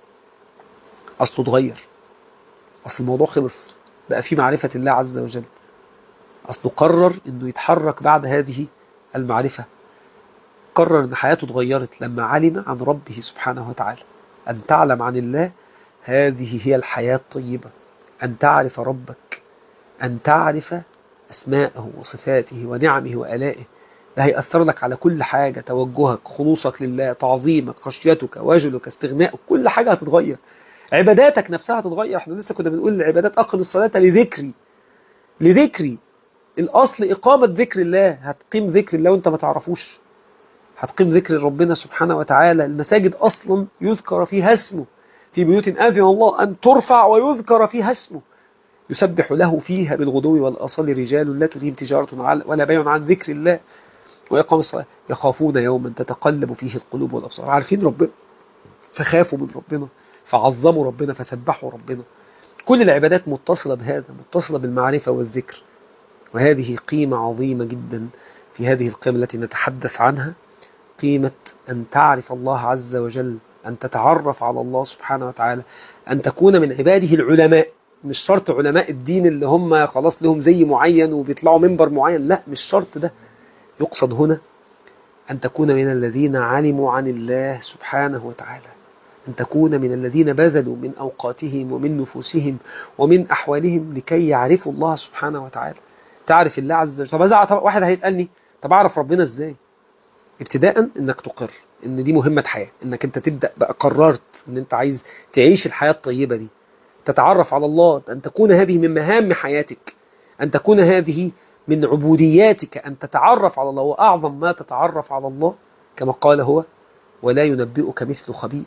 أصله اتغير أصل الموضوع خلص بقى في معرفة الله عز وجل أصله قرر أنه يتحرك بعد هذه المعرفة قرر أن حياته اتغيرت لما علم عن ربه سبحانه وتعالى أن تعلم عن الله هذه هي الحياة الطيبة أن تعرف ربك أن تعرف أسماءه وصفاته ونعمه وآلائه ده هيأثر لك على كل حاجة توجهك خلوصك لله تعظيمك خشيتك وجلك استغنائك كل حاجة هتتغير عباداتك نفسها هتتغير احنا لسه كنا بنقول العبادات أقل الصلاة لذكري لذكري الأصل إقامة ذكر الله هتقيم ذكر الله وانت ما تعرفوش هتقيم ذكر ربنا سبحانه وتعالى المساجد أصلا يذكر فيها اسمه في بيوت أذن الله أن ترفع ويذكر فيها اسمه يسبح له فيها بالغدو والأصل رجال لا تلهيهم تجارة ولا بيع عن ذكر الله وإقام الصلاة يخافون يوما تتقلب فيه القلوب والأبصار عارفين ربنا فخافوا من ربنا فعظموا ربنا فسبحوا ربنا كل العبادات متصلة بهذا متصلة بالمعرفة والذكر وهذه قيمة عظيمة جدا في هذه القيمة التي نتحدث عنها قيمة أن تعرف الله عز وجل أن تتعرف على الله سبحانه وتعالى أن تكون من عباده العلماء مش شرط علماء الدين اللي هم خلاص لهم زي معين وبيطلعوا منبر معين لا مش شرط ده يقصد هنا أن تكون من الذين علموا عن الله سبحانه وتعالى أن تكون من الذين بذلوا من أوقاتهم ومن نفوسهم ومن أحوالهم لكي يعرفوا الله سبحانه وتعالى تعرف الله عز وجل طب طب واحد هيسألني طب أعرف ربنا إزاي ابتداء انك تقر ان دي مهمة حياة انك انت تبدأ بقى قررت ان انت عايز تعيش الحياة الطيبة دي تتعرف على الله أن تكون هذه من مهام حياتك أن تكون هذه من عبودياتك أن تتعرف على الله وأعظم ما تتعرف على الله كما قال هو ولا ينبئك مثل خبير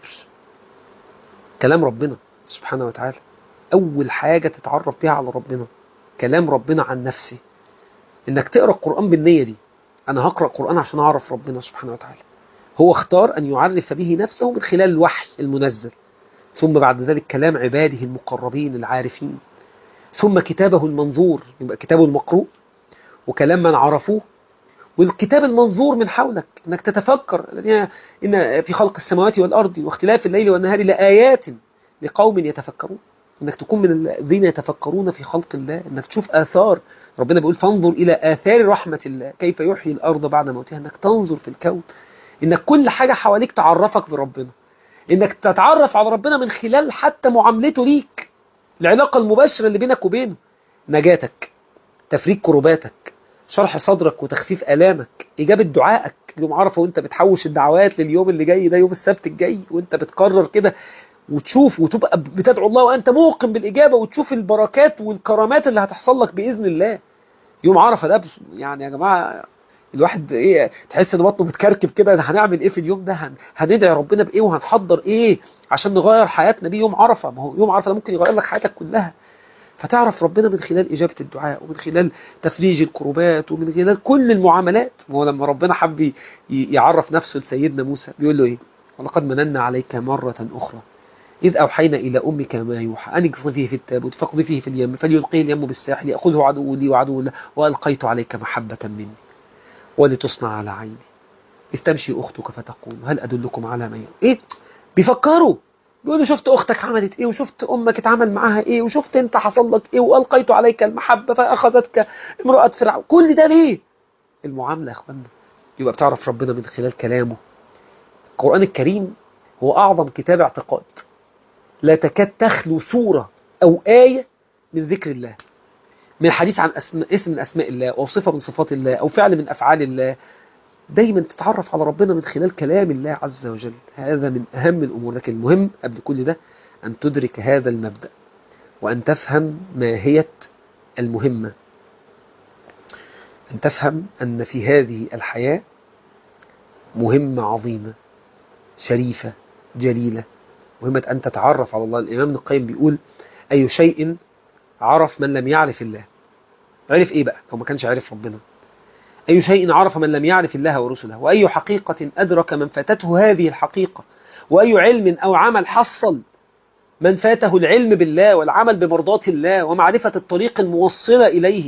كلام ربنا سبحانه وتعالى أول حاجة تتعرف بها على ربنا كلام ربنا عن نفسه إنك تقرأ القرآن بالنية دي أنا هقرأ القرآن عشان أعرف ربنا سبحانه وتعالى هو اختار أن يعرف به نفسه من خلال الوحي المنزل ثم بعد ذلك كلام عباده المقربين العارفين ثم كتابه المنظور يبقى كتابه المقروء وكلام من عرفوه والكتاب المنظور من حولك انك تتفكر ان في خلق السماوات والارض واختلاف الليل والنهار لآيات لقوم يتفكرون انك تكون من الذين يتفكرون في خلق الله انك تشوف آثار ربنا بيقول فانظر إلى آثار رحمة الله كيف يحيي الأرض بعد موتها انك تنظر في الكون انك كل حاجة حواليك تعرفك بربنا انك تتعرف على ربنا من خلال حتى معاملته ليك العلاقة المباشرة اللي بينك وبينه نجاتك تفريج كرباتك شرح صدرك وتخفيف آلامك إجابة دعائك يوم عرفة وانت بتحوش الدعوات لليوم اللي جاي ده يوم السبت الجاي وانت بتقرر كده وتشوف وتبقى بتدعو الله وانت موقن بالإجابة وتشوف البركات والكرامات اللي هتحصل لك بإذن الله يوم عرفة ده يعني يا جماعة الواحد ايه تحس ان بطنه بتكركب كده هنعمل ايه في اليوم ده هن... هندعي ربنا بايه وهنحضر ايه عشان نغير حياتنا بيه يوم عرفة ما هو يوم عرفة ده ممكن يغير لك حياتك كلها فتعرف ربنا من خلال إجابة الدعاء ومن خلال تفريج الكروبات ومن خلال كل المعاملات ما هو لما ربنا حب يعرف نفسه لسيدنا موسى بيقول له إيه ولقد مننا عليك مرة أخرى إذ أوحينا إلى أمك ما يوحى أن اقذفيه في التابوت فاقذفيه في اليم فليلقيه اليم بالساحل يأخذه عدو لي وعدو له وألقيت عليك محبة مني ولتصنع على عيني إذ تمشي أختك فتقول هل أدلكم على ما إيه بيفكروا بيقولوا شفت أختك عملت إيه وشفت أمك اتعمل معاها إيه وشفت أنت حصل لك إيه وألقيت عليك المحبة فأخذتك امرأة فرعون كل ده ليه المعاملة يا أخوانا يبقى بتعرف ربنا من خلال كلامه القرآن الكريم هو أعظم كتاب اعتقاد لا تكاد تخلو سورة أو آية من ذكر الله من حديث عن أسماء اسم من أسماء الله أو صفة من صفات الله أو فعل من أفعال الله دايما تتعرف على ربنا من خلال كلام الله عز وجل هذا من أهم الأمور لكن المهم قبل كل ده أن تدرك هذا المبدأ وأن تفهم ماهية المهمة أن تفهم أن في هذه الحياة مهمة عظيمة شريفة جليلة مهمة أن تتعرف على الله الإمام ابن القيم بيقول أي شيء عرف من لم يعرف الله عرف إيه بقى لو ما كانش عارف ربنا أي شيء عرف من لم يعرف الله ورسله وأي حقيقة أدرك من فاتته هذه الحقيقة وأي علم أو عمل حصل من فاته العلم بالله والعمل بمرضاة الله ومعرفة الطريق الموصلة إليه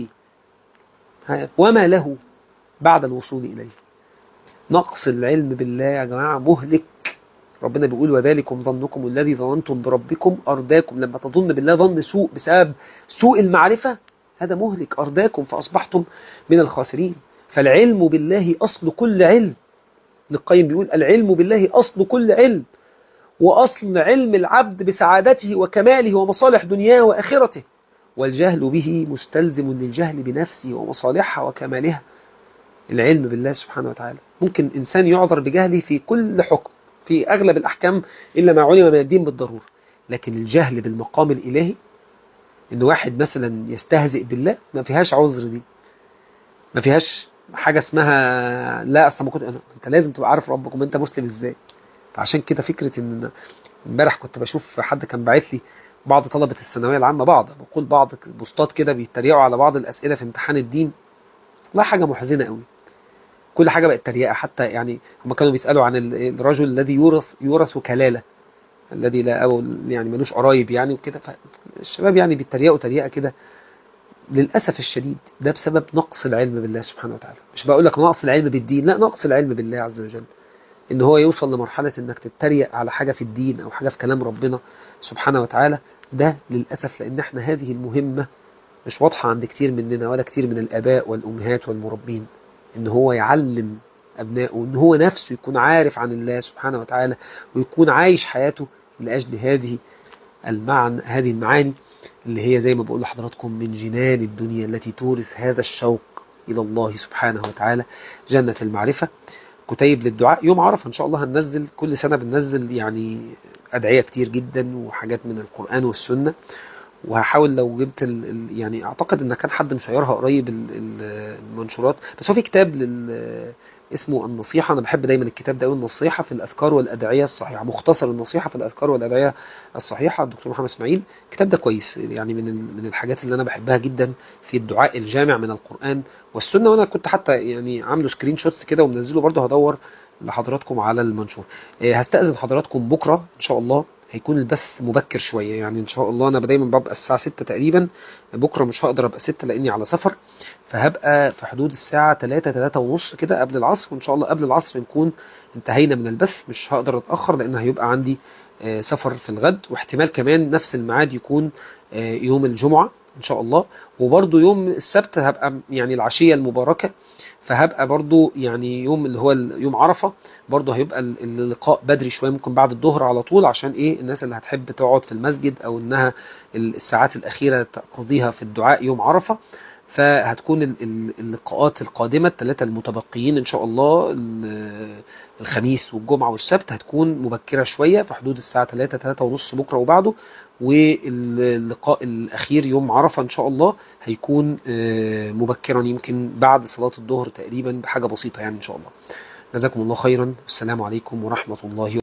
وما له بعد الوصول إليه نقص العلم بالله يا جماعة مهلك ربنا بيقول وذلكم ظنكم الذي ظننتم بربكم أرداكم لما تظن بالله ظن سوء بسبب سوء المعرفة هذا مهلك أرداكم فأصبحتم من الخاسرين فالعلم بالله أصل كل علم القيم بيقول العلم بالله أصل كل علم وأصل علم العبد بسعادته وكماله ومصالح دنياه وآخرته والجهل به مستلزم للجهل بنفسه ومصالحها وكمالها العلم بالله سبحانه وتعالى ممكن إنسان يعذر بجهله في كل حكم في أغلب الأحكام إلا ما علم من الدين بالضرورة لكن الجهل بالمقام الإلهي إن واحد مثلا يستهزئ بالله ما فيهاش عذر دي ما فيهاش حاجة اسمها لا أصلا ما كنت أنا أنت لازم تبقى عارف ربك وما أنت مسلم إزاي فعشان كده فكرة إن امبارح كنت بشوف حد كان باعت لي بعض طلبة الثانوية العامة بعض بقول بعض البوستات كده بيتريقوا على بعض الأسئلة في امتحان الدين والله حاجة محزنة قوي كل حاجة بقت تريقة حتى يعني هم كانوا بيسألوا عن الرجل الذي يورث يورث كلالة الذي لا أو يعني ملوش قرايب يعني وكده فالشباب يعني بيتريقوا تريقة كده للأسف الشديد ده بسبب نقص العلم بالله سبحانه وتعالى مش بقول لك نقص العلم بالدين لا نقص العلم بالله عز وجل ان هو يوصل لمرحلة انك تتريق على حاجة في الدين او حاجة في كلام ربنا سبحانه وتعالى ده للأسف لان احنا هذه المهمة مش واضحة عند كتير مننا ولا كتير من الآباء والأمهات والمربين ان هو يعلم أبنائه ان هو نفسه يكون عارف عن الله سبحانه وتعالى ويكون عايش حياته لأجل هذه المعنى هذه المعاني اللي هي زي ما بقول لحضراتكم من جنان الدنيا التي تورث هذا الشوق إلى الله سبحانه وتعالى جنة المعرفة كتيب للدعاء يوم عرفة إن شاء الله هننزل كل سنة بننزل يعني أدعية كتير جدا وحاجات من القرآن والسنة وهحاول لو جبت ال ال يعني اعتقد ان كان حد مشيرها قريب المنشورات بس هو في كتاب لل اسمه النصيحة أنا بحب دايما الكتاب ده النصيحة في الأذكار والأدعية الصحيحة مختصر النصيحة في الأذكار والأدعية الصحيحة الدكتور محمد إسماعيل الكتاب ده كويس يعني من من الحاجات اللي أنا بحبها جدا في الدعاء الجامع من القرآن والسنة وأنا كنت حتى يعني عامله سكرين شوتس كده ومنزله برضه هدور لحضراتكم على المنشور هستأذن حضراتكم بكرة إن شاء الله هيكون البث مبكر شوية يعني إن شاء الله أنا دايما ببقى الساعة 6 تقريبا بكرة مش هقدر أبقى 6 لأني على سفر فهبقى في حدود الساعة 3 3 ونص كده قبل العصر وإن شاء الله قبل العصر نكون انتهينا من البث مش هقدر أتأخر لأن هيبقى عندي سفر في الغد واحتمال كمان نفس الميعاد يكون يوم الجمعة إن شاء الله وبرضو يوم السبت هبقى يعني العشية المباركة فهبقى برضو يعني يوم اللي هو يوم عرفة برضو هيبقى اللقاء بدري شوية ممكن بعد الظهر على طول عشان ايه الناس اللي هتحب تقعد في المسجد او انها الساعات الاخيرة تقضيها في الدعاء يوم عرفة فهتكون ال- ال- اللقاءات القادمة الثلاثة المتبقيين إن شاء الله ال- الخميس والجمعة والسبت هتكون مبكرة شوية في حدود الساعة 3 3 ونص بكرة وبعده واللقاء الأخير يوم عرفة إن شاء الله هيكون آه، مبكرا يمكن بعد صلاة الظهر تقريبا بحاجة بسيطة يعني إن شاء الله جزاكم الله خيرا والسلام عليكم ورحمة الله